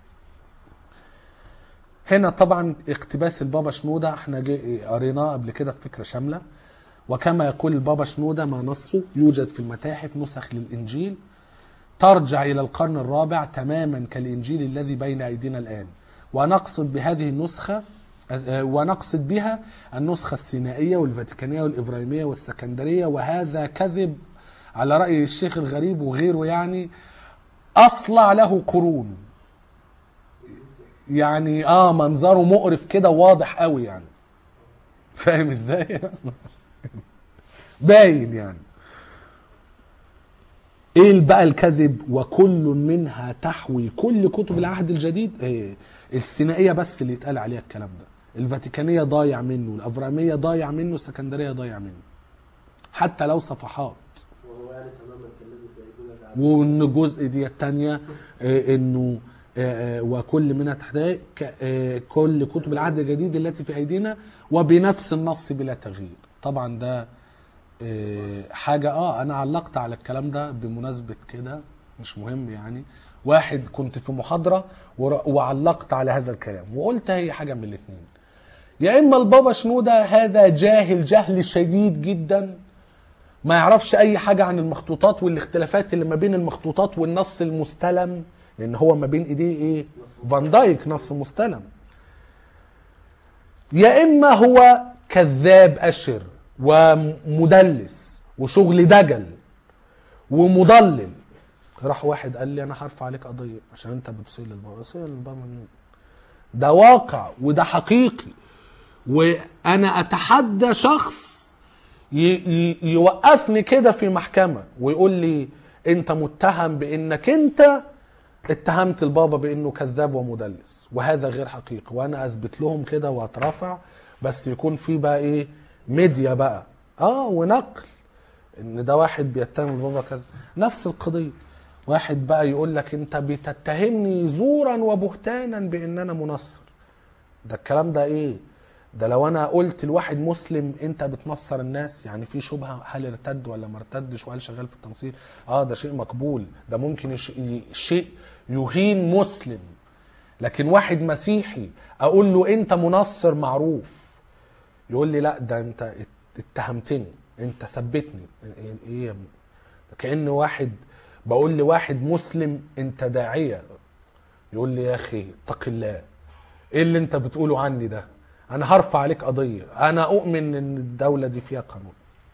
هنا طبعا اقتباس البابا شنودة احنا جي- قريناه قبل كده في فكرة شاملة وكما يقول البابا شنودة ما نصه يوجد في المتاحف نسخ للإنجيل ترجع إلى القرن الرابع تماما كالإنجيل الذي بين أيدينا الآن ونقصد بهذه النسخة آه، ونقصد بها النسخة السينائية والفاتيكانية والإبراهيمية والسكندرية وهذا كذب على رأي الشيخ الغريب وغيره يعني أصلع له قرون يعني اه منظره مقرف كده واضح قوي يعني فاهم ازاي باين يعني ايه بقى الكذب وكل منها تحوي كل كتب العهد الجديد إيه السينائيه بس اللي يتقال عليها الكلام ده الفاتيكانيه ضايع منه الافراميه ضايع منه السكندريه ضايع منه حتى لو صفحات وهو يعني تماما كالذي في ايدينا العبد وان الجزء دي الثانيه انه آه، آه، وكل منها تحتاج ك- آه، كل كتب العهد الجديد التي في ايدينا وبنفس النص بلا تغيير طبعا ده آه، حاجه اه انا علقت على الكلام ده بمناسبه كده مش مهم يعني واحد كنت في محاضره ور- وعلقت على هذا الكلام وقلت هي حاجه من الاثنين يا اما البابا شنوده هذا جاهل جهل شديد جدا ما يعرفش اي حاجه عن المخطوطات والاختلافات اللي ما بين المخطوطات والنص المستلم لان هو ما بين ايديه ايه فان دايك نص مستلم يا اما هو كذاب اشر ومدلس وشغل دجل ومضلل راح واحد قال لي انا هرفع عليك قضيه عشان انت بتصيل للبابا اصيل للبابا مين ده واقع وده حقيقي وانا اتحدى شخص ي- ي- يوقفني كده في محكمة ويقول لي انت متهم بانك انت اتهمت البابا بانه كذاب ومدلس وهذا غير حقيقي وانا اثبت لهم كده واترافع بس يكون في بقى ايه ميديا بقى اه ونقل ان ده واحد بيتهم البابا كذا نفس القضية واحد بقى يقول لك انت بتتهمني زورا وبهتانا بان انا منصر ده الكلام ده ايه ده لو انا قلت لواحد مسلم انت بتنصر الناس يعني في شبهه هل ارتد ولا ما ارتدش وهل شغال في التنصير اه ده شيء مقبول ده ممكن يش... ي- شيء يهين مسلم لكن واحد مسيحي اقول له انت منصر معروف يقول لي لا ده انت ات- اتهمتني انت ثبتني ايه إيه يا ابني ده كأن واحد بقول لواحد مسلم انت داعية يقول لي يا اخي اتق الله ايه اللي انت بتقوله عني ده انا هرفع عليك قضية انا اؤمن ان الدولة دي فيها قانون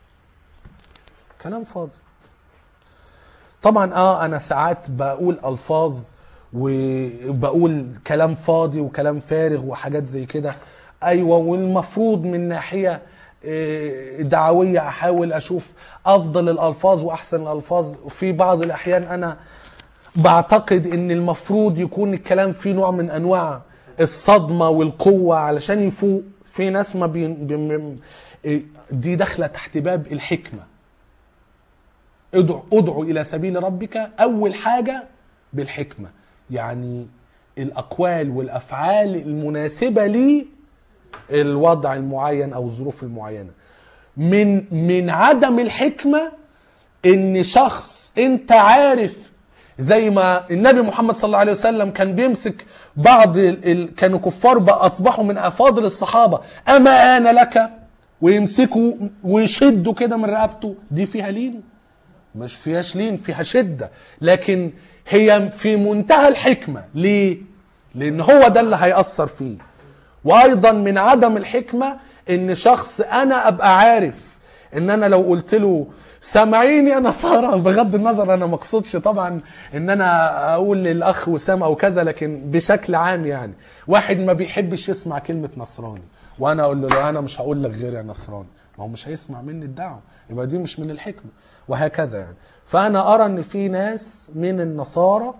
كلام فاضي طبعا اه انا ساعات بقول الفاظ وبقول كلام فاضي وكلام فارغ وحاجات زي كده ايوه والمفروض من ناحيه آه، دعويه احاول اشوف افضل الالفاظ واحسن الالفاظ في بعض الاحيان انا بعتقد ان المفروض يكون الكلام فيه نوع من انواع الصدمه والقوه علشان يفوق في ناس ما بي... بي... دي داخله تحت باب الحكمه ادعو ادعو الى سبيل ربك اول حاجه بالحكمه يعني الاقوال والافعال المناسبه لي الوضع المعين او الظروف المعينه من من عدم الحكمه ان شخص انت عارف زي ما النبي محمد صلى الله عليه وسلم كان بيمسك بعض ال... ال... كانوا كفار بقى اصبحوا من افاضل الصحابه اما انا لك ويمسكوا ويشدوا كده من رقبته دي فيها لين مش فيهاش لين فيها شده لكن هي في منتهى الحكمه ليه لان هو ده اللي هيأثر فيه وايضا من عدم الحكمه ان شخص انا ابقى عارف ان انا لو قلت له سامعيني يا نصارى بغض النظر انا ما اقصدش طبعا ان انا اقول للاخ وسام او كذا لكن بشكل عام يعني واحد ما بيحبش يسمع كلمه نصراني وانا اقول له لا انا مش هقول لك غير يا نصراني ما هو مش هيسمع مني الدعوه يبقى دي مش من الحكمه وهكذا يعني فانا ارى ان في ناس من النصارى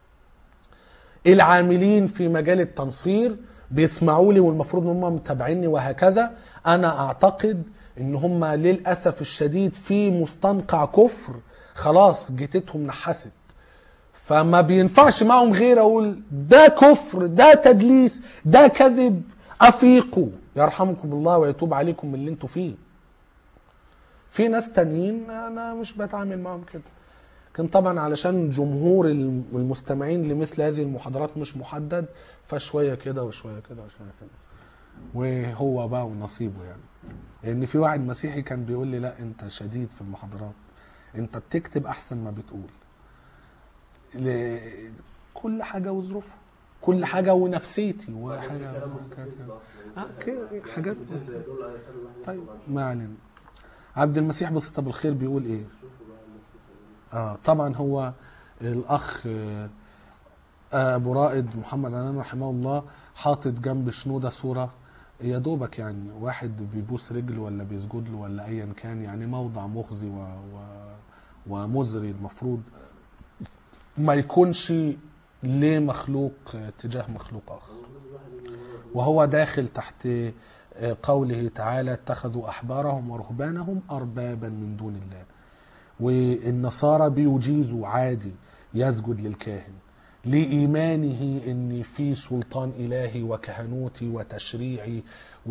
العاملين في مجال التنصير بيسمعوا لي والمفروض ان هم متابعيني وهكذا انا اعتقد ان هم للاسف الشديد في مستنقع كفر خلاص جتتهم نحست فما بينفعش معهم غير اقول ده كفر ده تدليس ده كذب افيقوا يرحمكم الله ويتوب عليكم من اللي انتوا فيه في ناس تانيين انا مش بتعامل معهم كده لكن طبعا علشان جمهور المستمعين لمثل هذه المحاضرات مش محدد فشويه كده وشويه كده وشويه كده وهو بقى ونصيبه يعني لان في واحد مسيحي كان بيقول لي لا انت شديد في المحاضرات انت بتكتب احسن ما بتقول ل... كل حاجه وظروفها كل حاجه ونفسيتي وحاجه كلام مستفز اصلا آه، كده حاجات الناس زي دول هيخلوا الواحد طيب يسمع. ما علينا عبد المسيح بسيطة بالخير بيقول ايه شوفوا بقى الناس اه طبعا هو الاخ آه، ابو رائد محمد عنان رحمه الله حاطط جنب شنوده صوره يا دوبك يعني واحد بيبوس رجل ولا بيسجد له ولا ايا كان يعني موضع مخزي و... و... ومزري المفروض ما يكونش لمخلوق آه، تجاه مخلوق اخر وهو داخل تحت آه، قوله تعالى اتخذوا احبارهم ورهبانهم اربابا من دون الله والنصارى بيجيزوا عادي يسجد للكاهن لإيمانه إن في سلطان إلهي وكهنوتي وتشريعي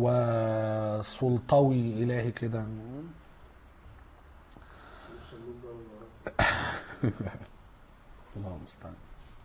وسلطوي إلهي كده الله المستعان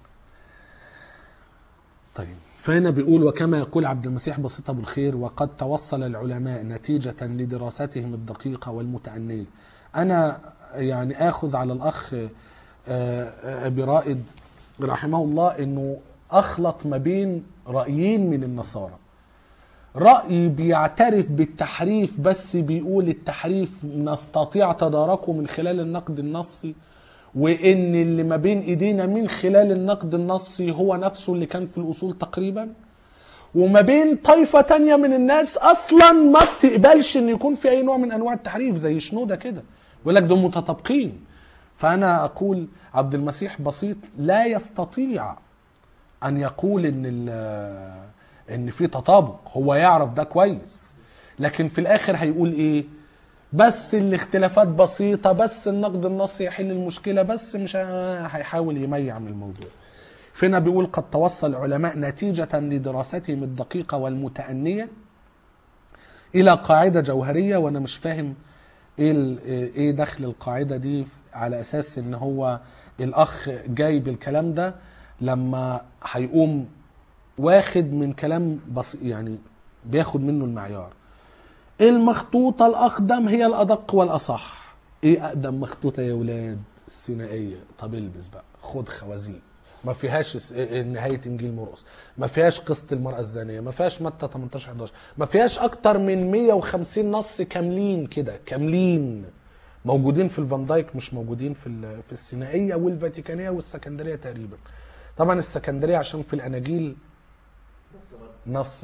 طيب فهنا بيقول وكما يقول عبد المسيح بسيط ابو الخير وقد توصل العلماء نتيجة لدراستهم الدقيقة والمتأنية أنا يعني آخذ على الأخ آه، آه، أبي رائد رحمه الله أنه أخلط ما بين رأيين من النصارى رأي بيعترف بالتحريف بس بيقول التحريف نستطيع تداركه من خلال النقد النصي وان اللي ما بين ايدينا من خلال النقد النصي هو نفسه اللي كان في الاصول تقريبا وما بين طائفة تانية من الناس اصلا ما بتقبلش ان يكون في اي نوع من انواع التحريف زي شنودة كده يقول لك دول متطابقين فانا اقول عبد المسيح بسيط لا يستطيع ان يقول ان ال- ان في تطابق هو يعرف ده كويس لكن في الاخر هيقول ايه بس الاختلافات بسيطة بس النقد النصي يحل المشكلة بس مش ه- هيحاول يميع من الموضوع فينا بيقول قد توصل العلماء نتيجة لدراستهم الدقيقة والمتأنية إلى قاعدة جوهرية وأنا مش فاهم إيه ال- إيه دخل القاعدة دي على أساس إن هو الأخ جايب الكلام ده لما هيقوم واخد من كلام بس يعني بياخد منه المعيار المخطوطة الأقدم هي الأدق والأصح إيه أقدم مخطوطة يا ولاد السينائية طب البس بقى خد خوازيق ما فيهاش س- نهاية إنجيل مرقس ما فيهاش قصة المرأة الزانية ما فيهاش متى 18 11 ما فيهاش أكتر من 150 نص كاملين كده كاملين موجودين في الفان دايك مش موجودين في ال- في السينائية والفاتيكانية والسكندرية تقريبا طبعا السكندرية عشان في الأناجيل بس غلط. نص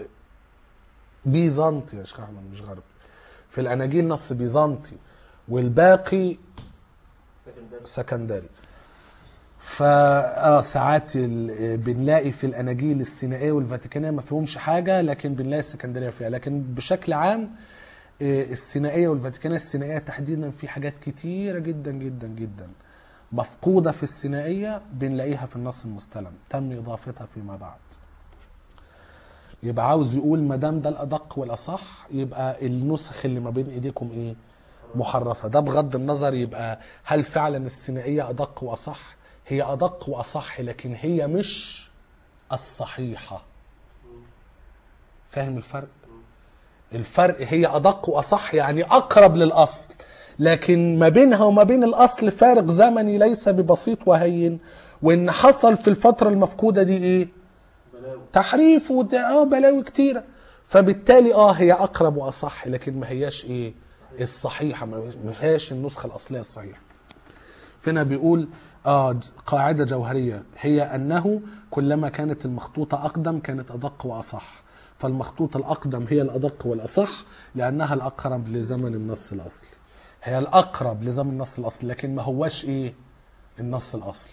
بيزنطي يا شيخ احمد مش غربي في الاناجيل نص بيزنطي والباقي سكندري سكندري فا ساعات ال- بنلاقي في الاناجيل السينائيه والفاتيكانيه ما فيهمش حاجه لكن بنلاقي السكندريه فيها لكن بشكل عام إيه، السينائيه والفاتيكانيه السينائيه تحديدا في حاجات كتيره جدا جدا جدا مفقوده في السينائيه بنلاقيها في النص المستلم تم اضافتها فيما بعد يبقى عاوز يقول ما دام ده الادق والاصح يبقى النسخ اللي ما بين ايديكم ايه محرفه ده بغض النظر يبقى هل فعلا السينائيه ادق واصح هي ادق واصح لكن هي مش الصحيحه فاهم الفرق الفرق هي ادق واصح يعني اقرب للاصل لكن ما بينها وما بين الاصل فارق زمني ليس ببسيط وهين وان حصل في الفتره المفقوده دي ايه بلاوي تحريف وده اه بلاوي كتيره فبالتالي اه هي اقرب واصح لكن ما هياش ايه الصحيحه ما ما هياش النسخه الاصليه الصحيحه فهنا بيقول اه ج- قاعده جوهريه هي انه كلما كانت المخطوطه اقدم كانت ادق واصح فالمخطوطه الاقدم هي الادق والاصح لانها الاقرب لزمن النص الاصلي هي الاقرب لزمن النص الاصلي لكن ما هواش ايه النص الاصلي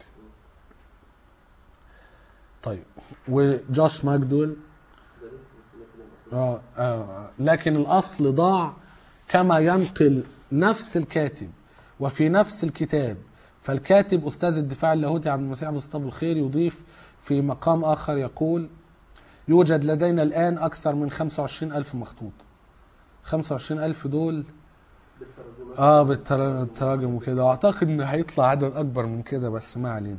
طيب وجوش ماجدول ده لسه لسه لكن الأصل. آه آه لكن الأصل ضاع كما ينقل نفس الكاتب وفي نفس الكتاب فالكاتب أستاذ الدفاع اللاهوتي عبد المسيح بن الصطاب الخير يضيف في مقام آخر يقول يوجد لدينا الآن أكثر من 25 ألف مخطوط 25 ألف دول بالترجمة اه بالتر- بالتراجم وكده واعتقد ان هيطلع عدد اكبر من كده بس ما علينا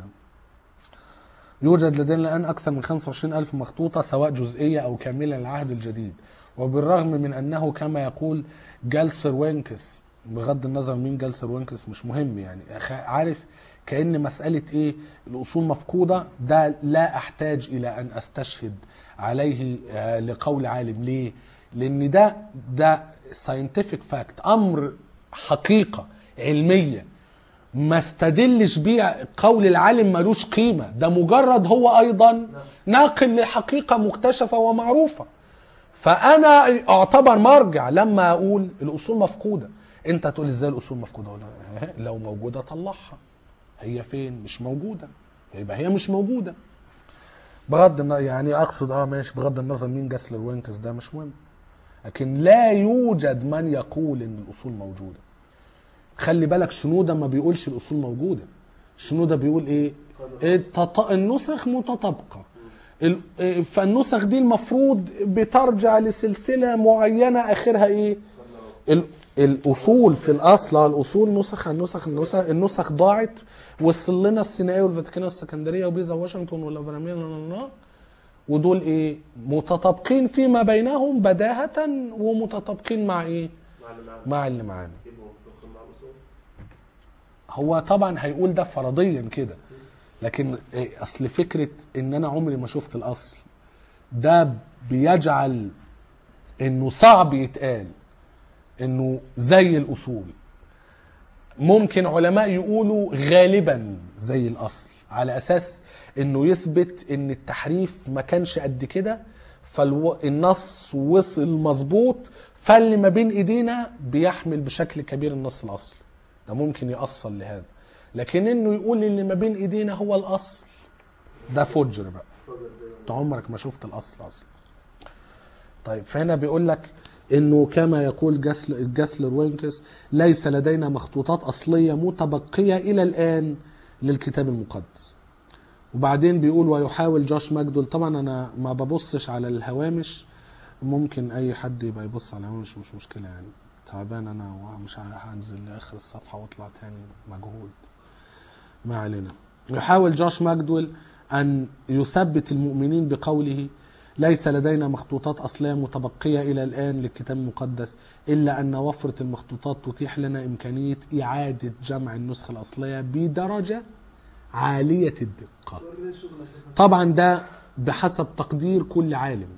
يوجد لدينا الان اكثر من 25 الف مخطوطه سواء جزئيه او كامله للعهد الجديد وبالرغم من انه كما يقول جالسر وينكس بغض النظر مين جالسر وينكس مش مهم يعني أخ- عارف كان مساله ايه الاصول مفقوده ده لا احتاج الى ان استشهد عليه آه، لقول عالم ليه لان ده ده ساينتفك فاكت امر حقيقه علميه ما استدلش بيه قول العالم ملوش قيمه ده مجرد هو ايضا ناقل لحقيقه مكتشفه ومعروفه فانا اعتبر مرجع لما اقول الاصول مفقوده انت تقول ازاي الاصول مفقوده ولا لو موجوده طلعها هي فين مش موجوده يبقى هي مش موجوده بغض النظر يعني اقصد اه ماشي بغض النظر مين جاسلر وينكس ده مش مهم لكن لا يوجد من يقول ان الاصول موجوده خلي بالك شنوده ما بيقولش الاصول موجوده شنوده بيقول ايه التط... النسخ متطابقه ال- إيه، فالنسخ دي المفروض بترجع لسلسله معينه اخرها ايه ال... الاصول في الاصل آه، الاصول نسخ النسخ النسخ النسخ ضاعت وصل لنا السينائيه والفاتيكانيه والسكندريه وبيزا واشنطن والافراميه لا لا لا. ودول ايه متطابقين فيما بينهم بداهه ومتطابقين مع ايه مع اللي معانا مع اللي معانا يبقوا متفقين مع الأصول هو طبعا هيقول ده فرضيا كده لكن إيه، اصل فكره ان انا عمري ما شفت الاصل ده بيجعل انه صعب يتقال انه زي الاصول ممكن علماء يقولوا غالبا زي الاصل على اساس انه يثبت ان التحريف ما كانش قد كده فالنص وصل مظبوط فاللي ما بين ايدينا بيحمل بشكل كبير النص الاصلي ده ممكن يأصل لهذا لكن انه يقول اللي ما بين ايدينا هو الاصل ده فجر بقى فاضل زي انت عمرك ما شفت الاصل اصلا طيب فهنا بيقول لك انه كما يقول جسل جسلر وينكس ليس لدينا مخطوطات اصليه متبقيه الى الان للكتاب المقدس وبعدين بيقول ويحاول جوش ماجدول طبعا انا ما ببصش على الهوامش ممكن اي حد يبقى يبص على الهوامش مش مشكله يعني تعبان انا ومش هنزل لاخر الصفحه واطلع تاني مجهود ما علينا يحاول جوش ماجدول أن يثبت المؤمنين بقوله ليس لدينا مخطوطات أصلية متبقية إلى الآن للكتاب المقدس إلا أن وفرة المخطوطات تتيح لنا إمكانية إعادة جمع النسخة الأصلية بدرجة عالية الدقة وريني شغلك يا فندم. طبعا ده بحسب تقدير كل عالم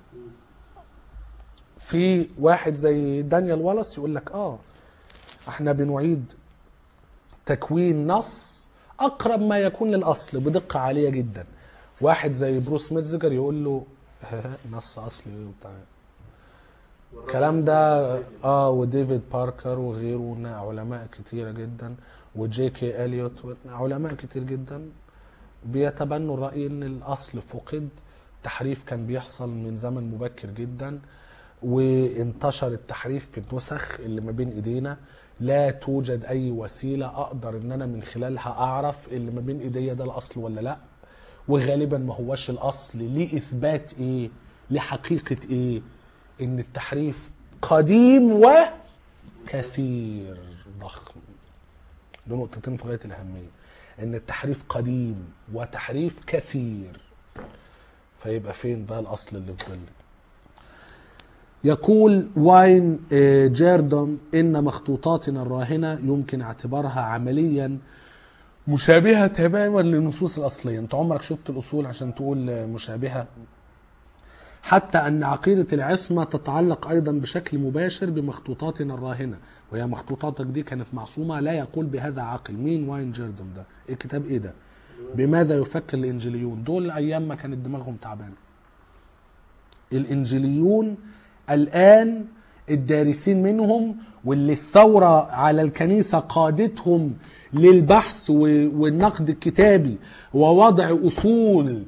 في واحد زي دانيال والاس يقول لك اه احنا بنعيد تكوين نص اقرب ما يكون للاصل بدقه عاليه جدا واحد زي بروس ميتزجر يقول له نص اصلي إيه وبتاع الكلام ده اه وديفيد باركر وغيره نا- علماء كتيره جدا وجي كي اليوت علماء كتير جدا بيتبنوا الراي ان الاصل فقد تحريف كان بيحصل من زمن مبكر جدا وانتشر التحريف في النسخ اللي ما بين ايدينا لا توجد اي وسيله اقدر ان انا من خلالها اعرف اللي ما بين ايديا ده الاصل ولا لا وغالبا ما هوش الاصل ليه اثبات ايه لحقيقه ايه ان التحريف قديم وكثير ضخم دول نقطتين في غايه الاهميه ان التحريف قديم وتحريف كثير فيبقى فين بقى الاصل اللي في ظل يقول واين آه، جيردون ان مخطوطاتنا الراهنه يمكن اعتبارها عمليا مشابهه تماما للنصوص الاصليه انت عمرك شفت الاصول عشان تقول آه، مشابهه حتى أن عقيدة العصمة تتعلق أيضا بشكل مباشر بمخطوطاتنا الراهنة وهي مخطوطاتك دي كانت معصومة لا يقول بهذا عاقل مين واين جيردون ده إيه الكتاب إيه ده بماذا يفكر الإنجيليون دول أيام ما كانت دماغهم تعبانة الإنجيليون الآن الدارسين منهم واللي الثورة على الكنيسة قادتهم للبحث و- والنقد الكتابي ووضع أصول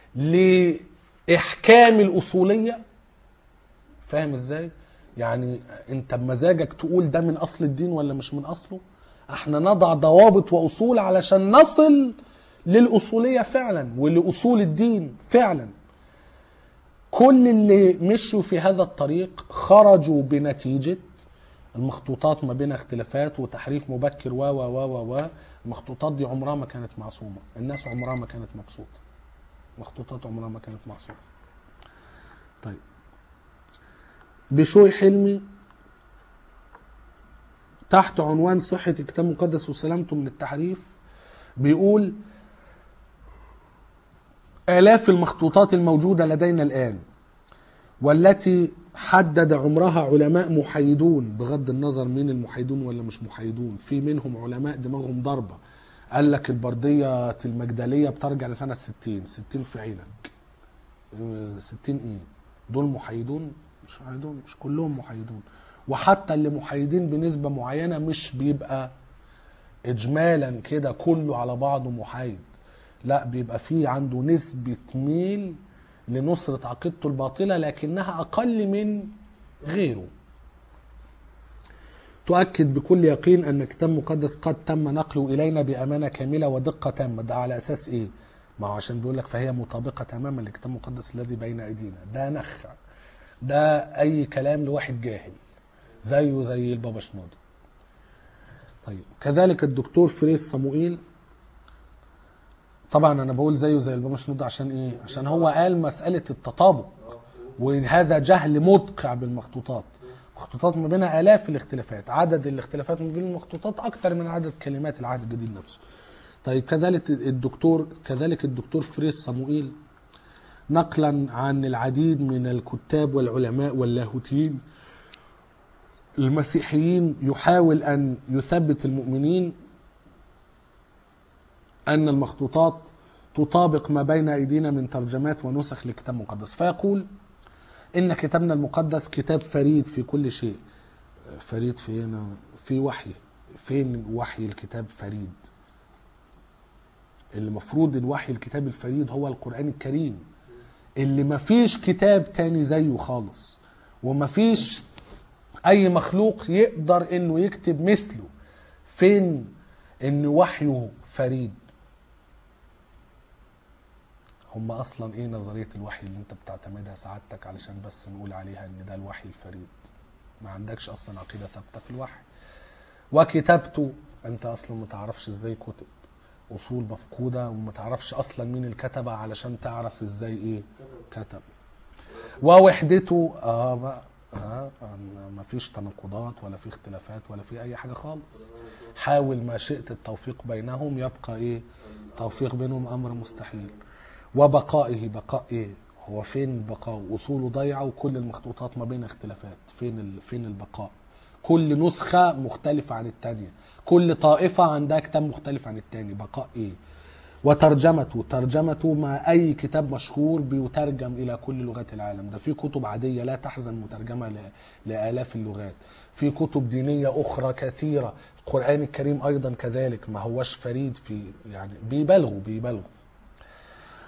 لإحكام الأصولية فاهم ازاي؟ يعني انت بمزاجك تقول ده من اصل الدين ولا مش من اصله؟ احنا نضع ضوابط واصول علشان نصل للاصوليه فعلا ولاصول الدين فعلا. كل اللي مشوا في هذا الطريق خرجوا بنتيجه المخطوطات ما بين اختلافات وتحريف مبكر و و و و و المخطوطات دي عمرها ما كانت معصومه، الناس عمرها ما كانت مبسوطه. مخطوطات عمرها ما كانت معصومه. طيب بشوي حلمي تحت عنوان صحة الكتاب المقدس وسلامته من التحريف بيقول آلاف المخطوطات الموجودة لدينا الآن والتي حدد عمرها علماء محايدون بغض النظر مين المحايدون ولا مش محايدون في منهم علماء دماغهم ضربة قال لك البردية المجدلية بترجع لسنة 60 60 في عينك اه، 60 ايه دول محايدون مش محايدون مش كلهم محايدون وحتى اللي محايدين بنسبة معينة مش بيبقى اجمالا كده كله على بعضه محايد لا بيبقى فيه عنده نسبة ميل لنصرة عقيدته الباطلة لكنها أقل من غيره تؤكد بكل يقين أن الكتاب المقدس قد تم نقله إلينا بأمانة كاملة ودقة تامة ده على أساس إيه؟ ما هو عشان بيقول لك فهي مطابقة تماما للكتاب المقدس الذي بين أيدينا ده نخ ده أي كلام لواحد جاهل زيه زي البابا شنودة طيب كذلك الدكتور فريس صموئيل طبعا انا بقول زيه زي البابا شنودة عشان ايه عشان هو قال مسألة التطابق وهذا جهل مدقع بالمخطوطات مخطوطات ما بينها آلاف الاختلافات عدد الاختلافات ما بين المخطوطات أكتر من عدد كلمات العهد الجديد نفسه طيب كذلك الدكتور كذلك الدكتور فريس صموئيل نقلا عن العديد من الكتاب والعلماء واللاهوتيين المسيحيين يحاول أن يثبت المؤمنين أن المخطوطات تطابق ما بين أيدينا من ترجمات ونسخ لكتاب مقدس فيقول إن كتابنا المقدس كتاب فريد في كل شيء فريد في هنا في وحي فين وحي الكتاب فريد اللي المفروض الوحي الكتاب الفريد هو القرآن الكريم اللي مفيش كتاب تاني زيه خالص ومفيش اي مخلوق يقدر انه يكتب مثله فين ان وحيه فريد هم اصلا ايه نظريه الوحي اللي انت بتعتمدها سعادتك علشان بس نقول عليها ان ده الوحي الفريد ما عندكش اصلا عقيده ثابته في الوحي وكتابته انت اصلا ما تعرفش ازاي كتب اصول مفقوده وما تعرفش اصلا مين الكتبه علشان تعرف ازاي ايه كتب ووحدته اه بقى اه ما فيش تناقضات ولا في اختلافات ولا في اي حاجه خالص حاول ما شئت التوفيق بينهم يبقى ايه توفيق بينهم امر مستحيل وبقائه بقاء ايه هو فين البقاء اصوله ضايعه وكل المخطوطات ما بين اختلافات فين ال... فين البقاء كل نسخه مختلفه عن الثانيه كل طائفه عندها كتاب مختلف عن الثاني بقاء ايه وترجمته ترجمته مع اي كتاب مشهور بيترجم الى كل لغات العالم ده في كتب عاديه لا تحزن مترجمه ل... لالاف اللغات في كتب دينيه اخرى كثيره القران الكريم ايضا كذلك ما هوش فريد في يعني بيبالغوا بيبالغوا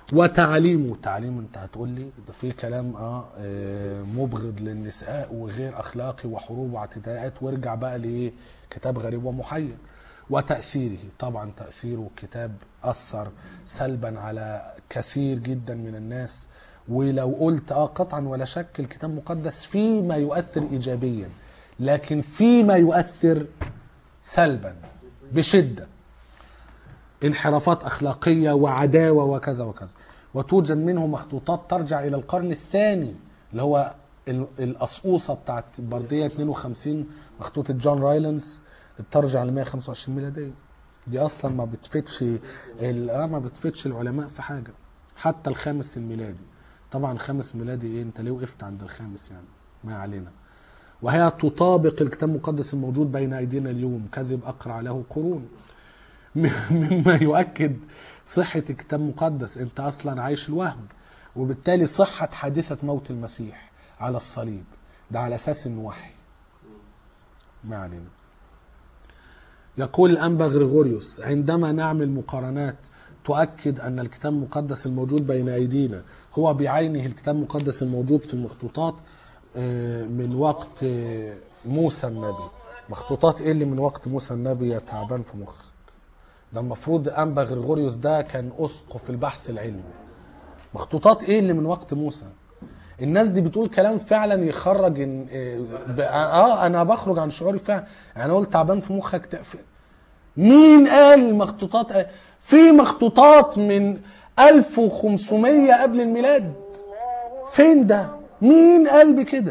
وتعليمه تعليم انت هتقول لي ده في كلام اه آه، مبغض للنساء وغير اخلاقي وحروب واعتداءات وارجع بقى لايه كتاب غريب ومحير وتاثيره طبعا تاثيره كتاب اثر سلبا على كثير جدا من الناس ولو قلت اه قطعا ولا شك الكتاب المقدس فيما يؤثر ايجابيا لكن فيما يؤثر سلبا بشده انحرافات اخلاقيه وعداوه وكذا وكذا وتوجد منه مخطوطات ترجع الى القرن الثاني اللي هو ال- القصقوصه بتاعت برديه 52 مخطوطه جون رايلنز اللي ترجع ل 125 ميلاديه دي اصلا ما بتفيدش ال- آه ما بتفيدش العلماء في حاجه حتى الخامس الميلادي طبعا خامس ميلادي ايه انت ليه وقفت عند الخامس يعني ما علينا وهي تطابق الكتاب المقدس الموجود بين ايدينا اليوم كذب اقرع له قرون مما يؤكد صحة الكتاب المقدس انت اصلا عايش الوهم وبالتالي صحة حادثة موت المسيح على الصليب ده على اساس انه وحي ما علينا يقول الانبا غريغوريوس عندما نعمل مقارنات تؤكد ان الكتاب المقدس الموجود بين ايدينا هو بعينه الكتاب المقدس الموجود في المخطوطات آه، من وقت آه، موسى النبي مخطوطات ايه اللي من وقت موسى النبي يا تعبان في مخك ده المفروض انبا غريغوريوس ده كان اسقف البحث العلمي مخطوطات ايه اللي من وقت موسى الناس دي بتقول كلام فعلا يخرج إن إيه، ب- اه انا بخرج عن شعوري فعلا يعني اقول تعبان في مخك تقف- مين قال مخطوطات في مخطوطات من 1500 قبل الميلاد فين ده مين قال بكده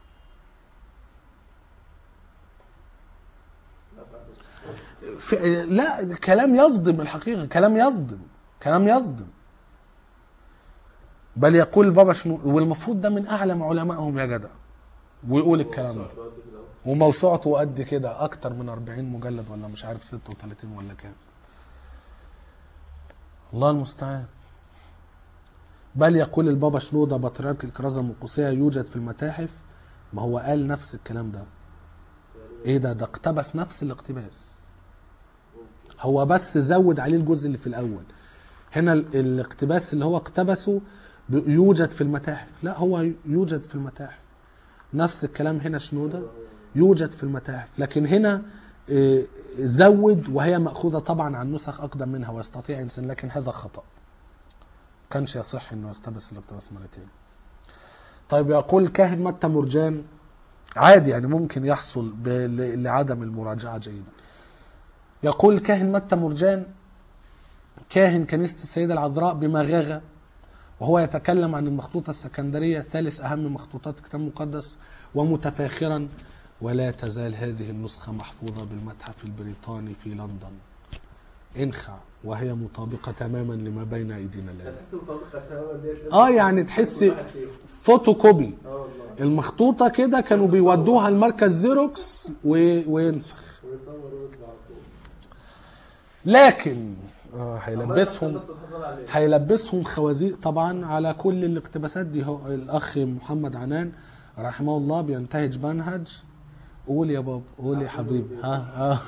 في لا كلام يصدم الحقيقه كلام يصدم كلام يصدم بل يقول بابا شنو والمفروض ده من اعلم علمائهم يا جدع ويقول الكلام ده وموسوعته قد كده اكتر من 40 مجلد ولا مش عارف 36 ولا كام الله المستعان بل يقول البابا شنودة بطريرك الكرازة المقدسية يوجد في المتاحف ما هو قال نفس الكلام ده ايه ده ده اقتبس نفس الاقتباس هو بس زود عليه الجزء اللي في الاول هنا ال- الاقتباس اللي هو اقتبسه ب- يوجد في المتاحف لا هو يوجد في المتاحف نفس الكلام هنا شنودة يوجد في المتاحف لكن هنا آه، زود وهي مأخوذة طبعا عن نسخ أقدم منها ويستطيع إنسان لكن هذا خطأ كانش يصح إنه يقتبس الاقتباس مرتين طيب يقول كاهن متى مرجان عادي يعني ممكن يحصل ب- ل- لعدم المراجعة جيدا يقول كاهن متى مرجان كاهن كنيسة السيدة العذراء بمغاغة وهو يتكلم عن المخطوطة السكندرية ثالث أهم مخطوطات الكتاب المقدس ومتفاخرا ولا تزال هذه النسخة محفوظة بالمتحف البريطاني في لندن انخع وهي مطابقة تماما لما بين أيدينا الآن هتحس مطابقة تماما ديت اه يعني تحس فوتوكوبي اه والله المخطوطة كده كانوا بيودوها المركز زيروكس و... وينسخ ويصور ويطلع على طول لكن آه هيلبسهم الناس بتفضل عليه. هيلبسهم خوازيق طبعا على كل الاقتباسات دي هو الاخ محمد عنان رحمه الله بينتهج منهج قول يا بابا قول يا حبيبي ها ها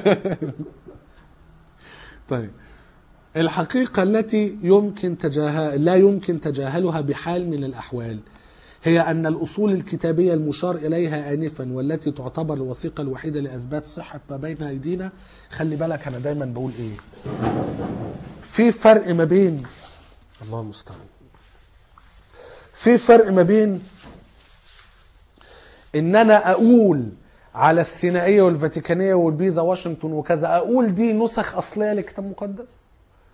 طيب الحقيقة التي يمكن تجاهل لا يمكن تجاهلها بحال من الأحوال هي أن الأصول الكتابية المشار إليها آنفا والتي تعتبر الوثيقة الوحيدة لإثبات صحة ما بين أيدينا خلي بالك أنا دايما بقول إيه في فرق ما بين الله المستعان في فرق ما بين ان انا اقول على السينائيه والفاتيكانيه والبيزا واشنطن وكذا اقول دي نسخ اصليه للكتاب المقدس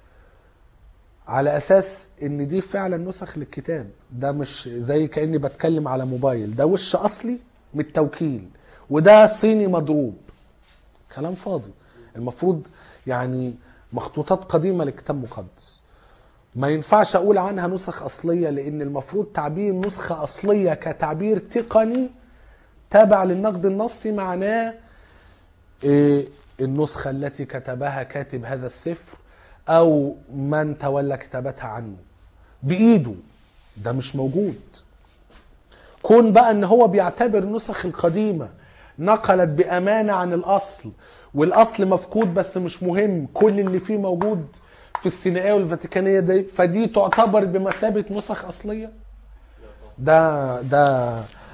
على اساس ان دي فعلا نسخ للكتاب ده مش زي كاني بتكلم على موبايل ده وش اصلي من التوكيل وده صيني مضروب كلام فاضي المفروض يعني مخطوطات قديمه للكتاب المقدس ما ينفعش اقول عنها نسخ اصليه لان المفروض تعبير نسخه اصليه كتعبير تقني تابع للنقد النصي معناه إيه النسخه التي كتبها كاتب هذا السفر او من تولى كتابتها عنه بايده ده مش موجود كون بقى ان هو بيعتبر النسخ القديمه نقلت بامانه عن الاصل والاصل مفقود بس مش مهم كل اللي فيه موجود في السينائيه والفاتيكانيه دي فدي تعتبر بمثابه نسخ اصليه ده ده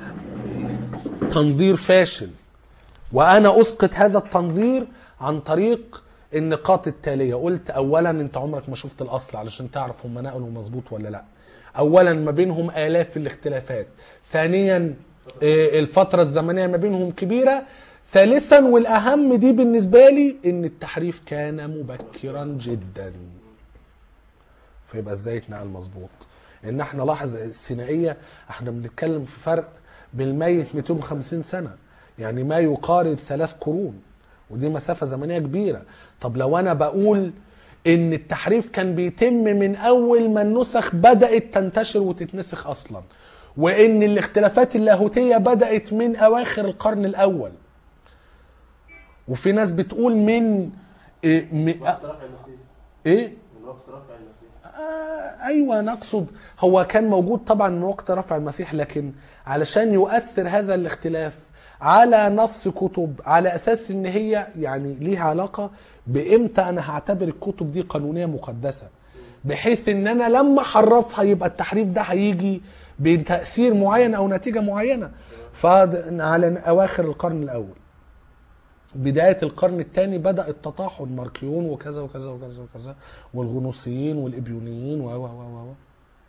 تنظير فاشل وانا اسقط هذا التنظير عن طريق النقاط التاليه قلت اولا انت عمرك ما شفت الاصل علشان تعرف هم نقلوا مظبوط ولا لا اولا ما بينهم الاف الاختلافات ثانيا آه، الفتره الزمنيه ما بينهم كبيره ثالثا والاهم دي بالنسبه لي ان التحريف كان مبكرا جدا فيبقى ازاي اتنقل مظبوط ان احنا لاحظ الثنائيه احنا بنتكلم في فرق بالميت 250 سنه يعني ما يقارب ثلاث قرون ودي مسافه زمنيه كبيره طب لو انا بقول ان التحريف كان بيتم من اول ما النسخ بدات تنتشر وتتنسخ اصلا وان الاختلافات اللاهوتيه بدات من اواخر القرن الاول وفي ناس بتقول من إيه, م- وقت رفع المسيح ايه من وقت رفع المسيح آه ايوه نقصد هو كان موجود طبعا من وقت رفع المسيح لكن علشان يؤثر هذا الاختلاف على نص كتب على اساس ان هي يعني ليها علاقه بامتى انا هعتبر الكتب دي قانونيه مقدسه بحيث ان انا لما احرفها يبقى التحريف ده هيجي بتاثير معين او نتيجه معينه فعلى اواخر القرن الاول بداية القرن الثاني بدأ التطاحن ماركيون وكذا وكذا وكذا وكذا والغنوصيين والإبيونيين و و و و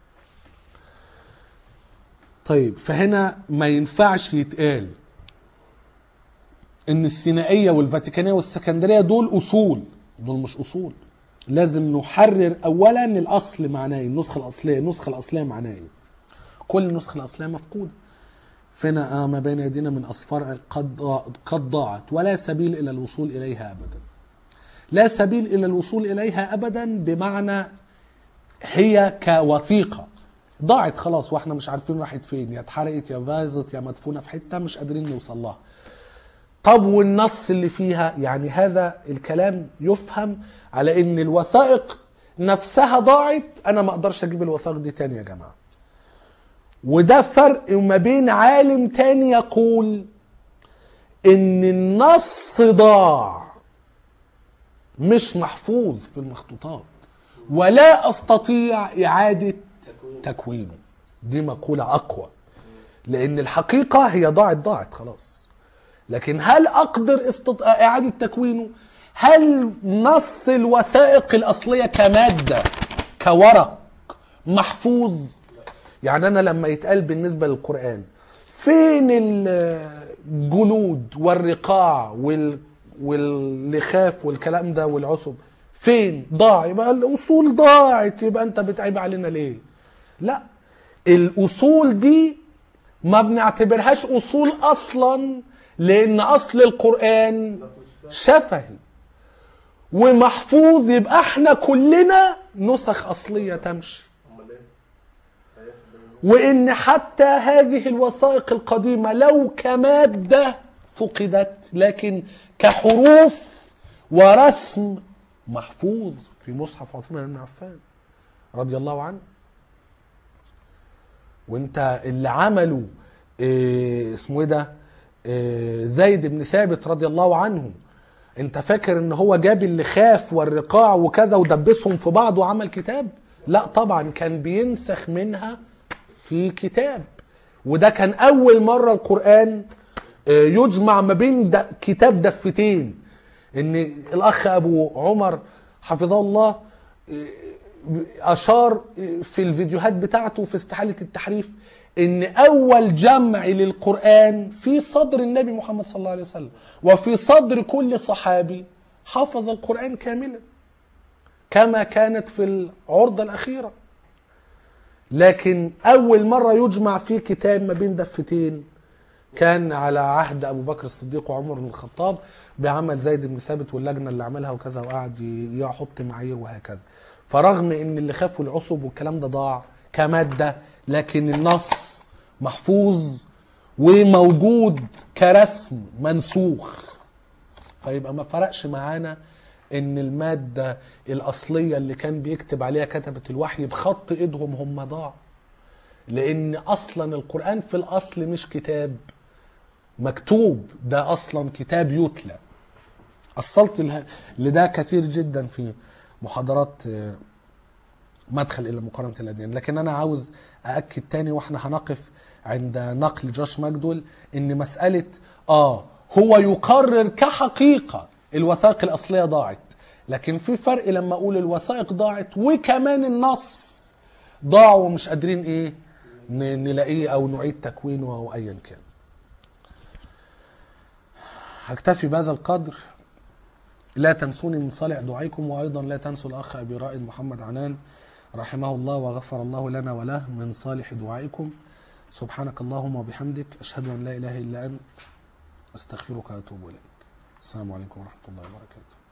طيب فهنا ما ينفعش يتقال ان السينائية والفاتيكانية والسكندرية دول أصول دول مش أصول لازم نحرر أولا الأصل معناه إيه، النسخة الأصلية النسخة الأصلية معناه إيه كل النسخة الأصلية مفقودة فينا آه ما بين يدينا من أصفار قد ضاع- قد ضاعت ولا سبيل إلى الوصول إليها أبدا لا سبيل إلى الوصول إليها أبدا بمعنى هي كوثيقة ضاعت خلاص واحنا مش عارفين راحت فين يا اتحرقت يا باظت يا مدفونة في حتة مش قادرين نوصل لها طب والنص اللي فيها يعني هذا الكلام يفهم على ان الوثائق نفسها ضاعت انا ما اقدرش اجيب الوثائق دي تاني يا جماعه وده فرق ما بين عالم تاني يقول ان النص ضاع مش محفوظ في المخطوطات ولا استطيع اعاده تكوينه دي مقوله اقوى لان الحقيقه هي ضاعت ضاعت خلاص لكن هل اقدر استط... اعاده تكوينه هل نص الوثائق الاصليه كماده كورق محفوظ يعني انا لما يتقال بالنسبه للقران فين الجلود والرقاع وال واللخاف والكلام ده والعصب فين ضاع يبقى الاصول ضاعت يبقى انت بتعيب علينا ليه لا الاصول دي ما بنعتبرهاش اصول اصلا لان اصل القران شفهي ومحفوظ يبقى احنا كلنا نسخ اصليه تمشي امال ايه؟ هياخد وان حتى هذه الوثائق القديمه لو كماده فقدت لكن كحروف ورسم محفوظ في مصحف عثمان بن عفان رضي الله عنه وانت اللي عمله إيه اسمه ايه ده إيه زيد بن ثابت رضي الله عنه انت فاكر ان هو جاب اللخاف والرقاع وكذا ودبسهم في بعض وعمل كتاب لا طبعا كان بينسخ منها في كتاب وده كان اول مره القران آه، يجمع ما بين د- كتاب دفتين ان الاخ ابو عمر حفظه الله آه، اشار آه، في الفيديوهات بتاعته في استحاله التحريف ان اول جمع للقران في صدر النبي محمد صلى الله عليه وسلم وفي صدر كل صحابي حفظ القران كاملا كما كانت في العرضه الاخيره لكن اول مره يجمع في كتاب ما بين دفتين كان على عهد ابو بكر الصديق وعمر بن الخطاب بعمل زيد بن ثابت واللجنه اللي عملها وكذا وقعد ي- يحط معايير وهكذا فرغم ان اللي خافوا العصب والكلام ده ضاع كماده لكن النص محفوظ وموجود كرسم منسوخ فيبقى ما فرقش معانا ان الماده الاصليه اللي كان بيكتب عليها كتبه الوحي بخط ايدهم هم ضاع لان اصلا القران في الاصل مش كتاب مكتوب ده اصلا كتاب يتلى اصلت له- لده كثير جدا في محاضرات آه، مدخل الى مقارنه الاديان لكن انا عاوز ااكد تاني واحنا هنقف عند نقل جوش ماجدول ان مساله اه هو يقرر كحقيقه الوثائق الاصليه ضاعت لكن في فرق لما اقول الوثائق ضاعت وكمان النص ضاع ومش قادرين ايه ن- نلاقيه او نعيد تكوينه او ايا كان هكتفي بهذا القدر لا تنسوني من صالح دعائكم وايضا لا تنسوا الاخ ابي رائد محمد عنان رحمه الله وغفر الله لنا وله من صالح دعائكم سبحانك اللهم وبحمدك اشهد ان لا اله الا انت استغفرك واتوب اليك السلام عليكم ورحمه الله وبركاته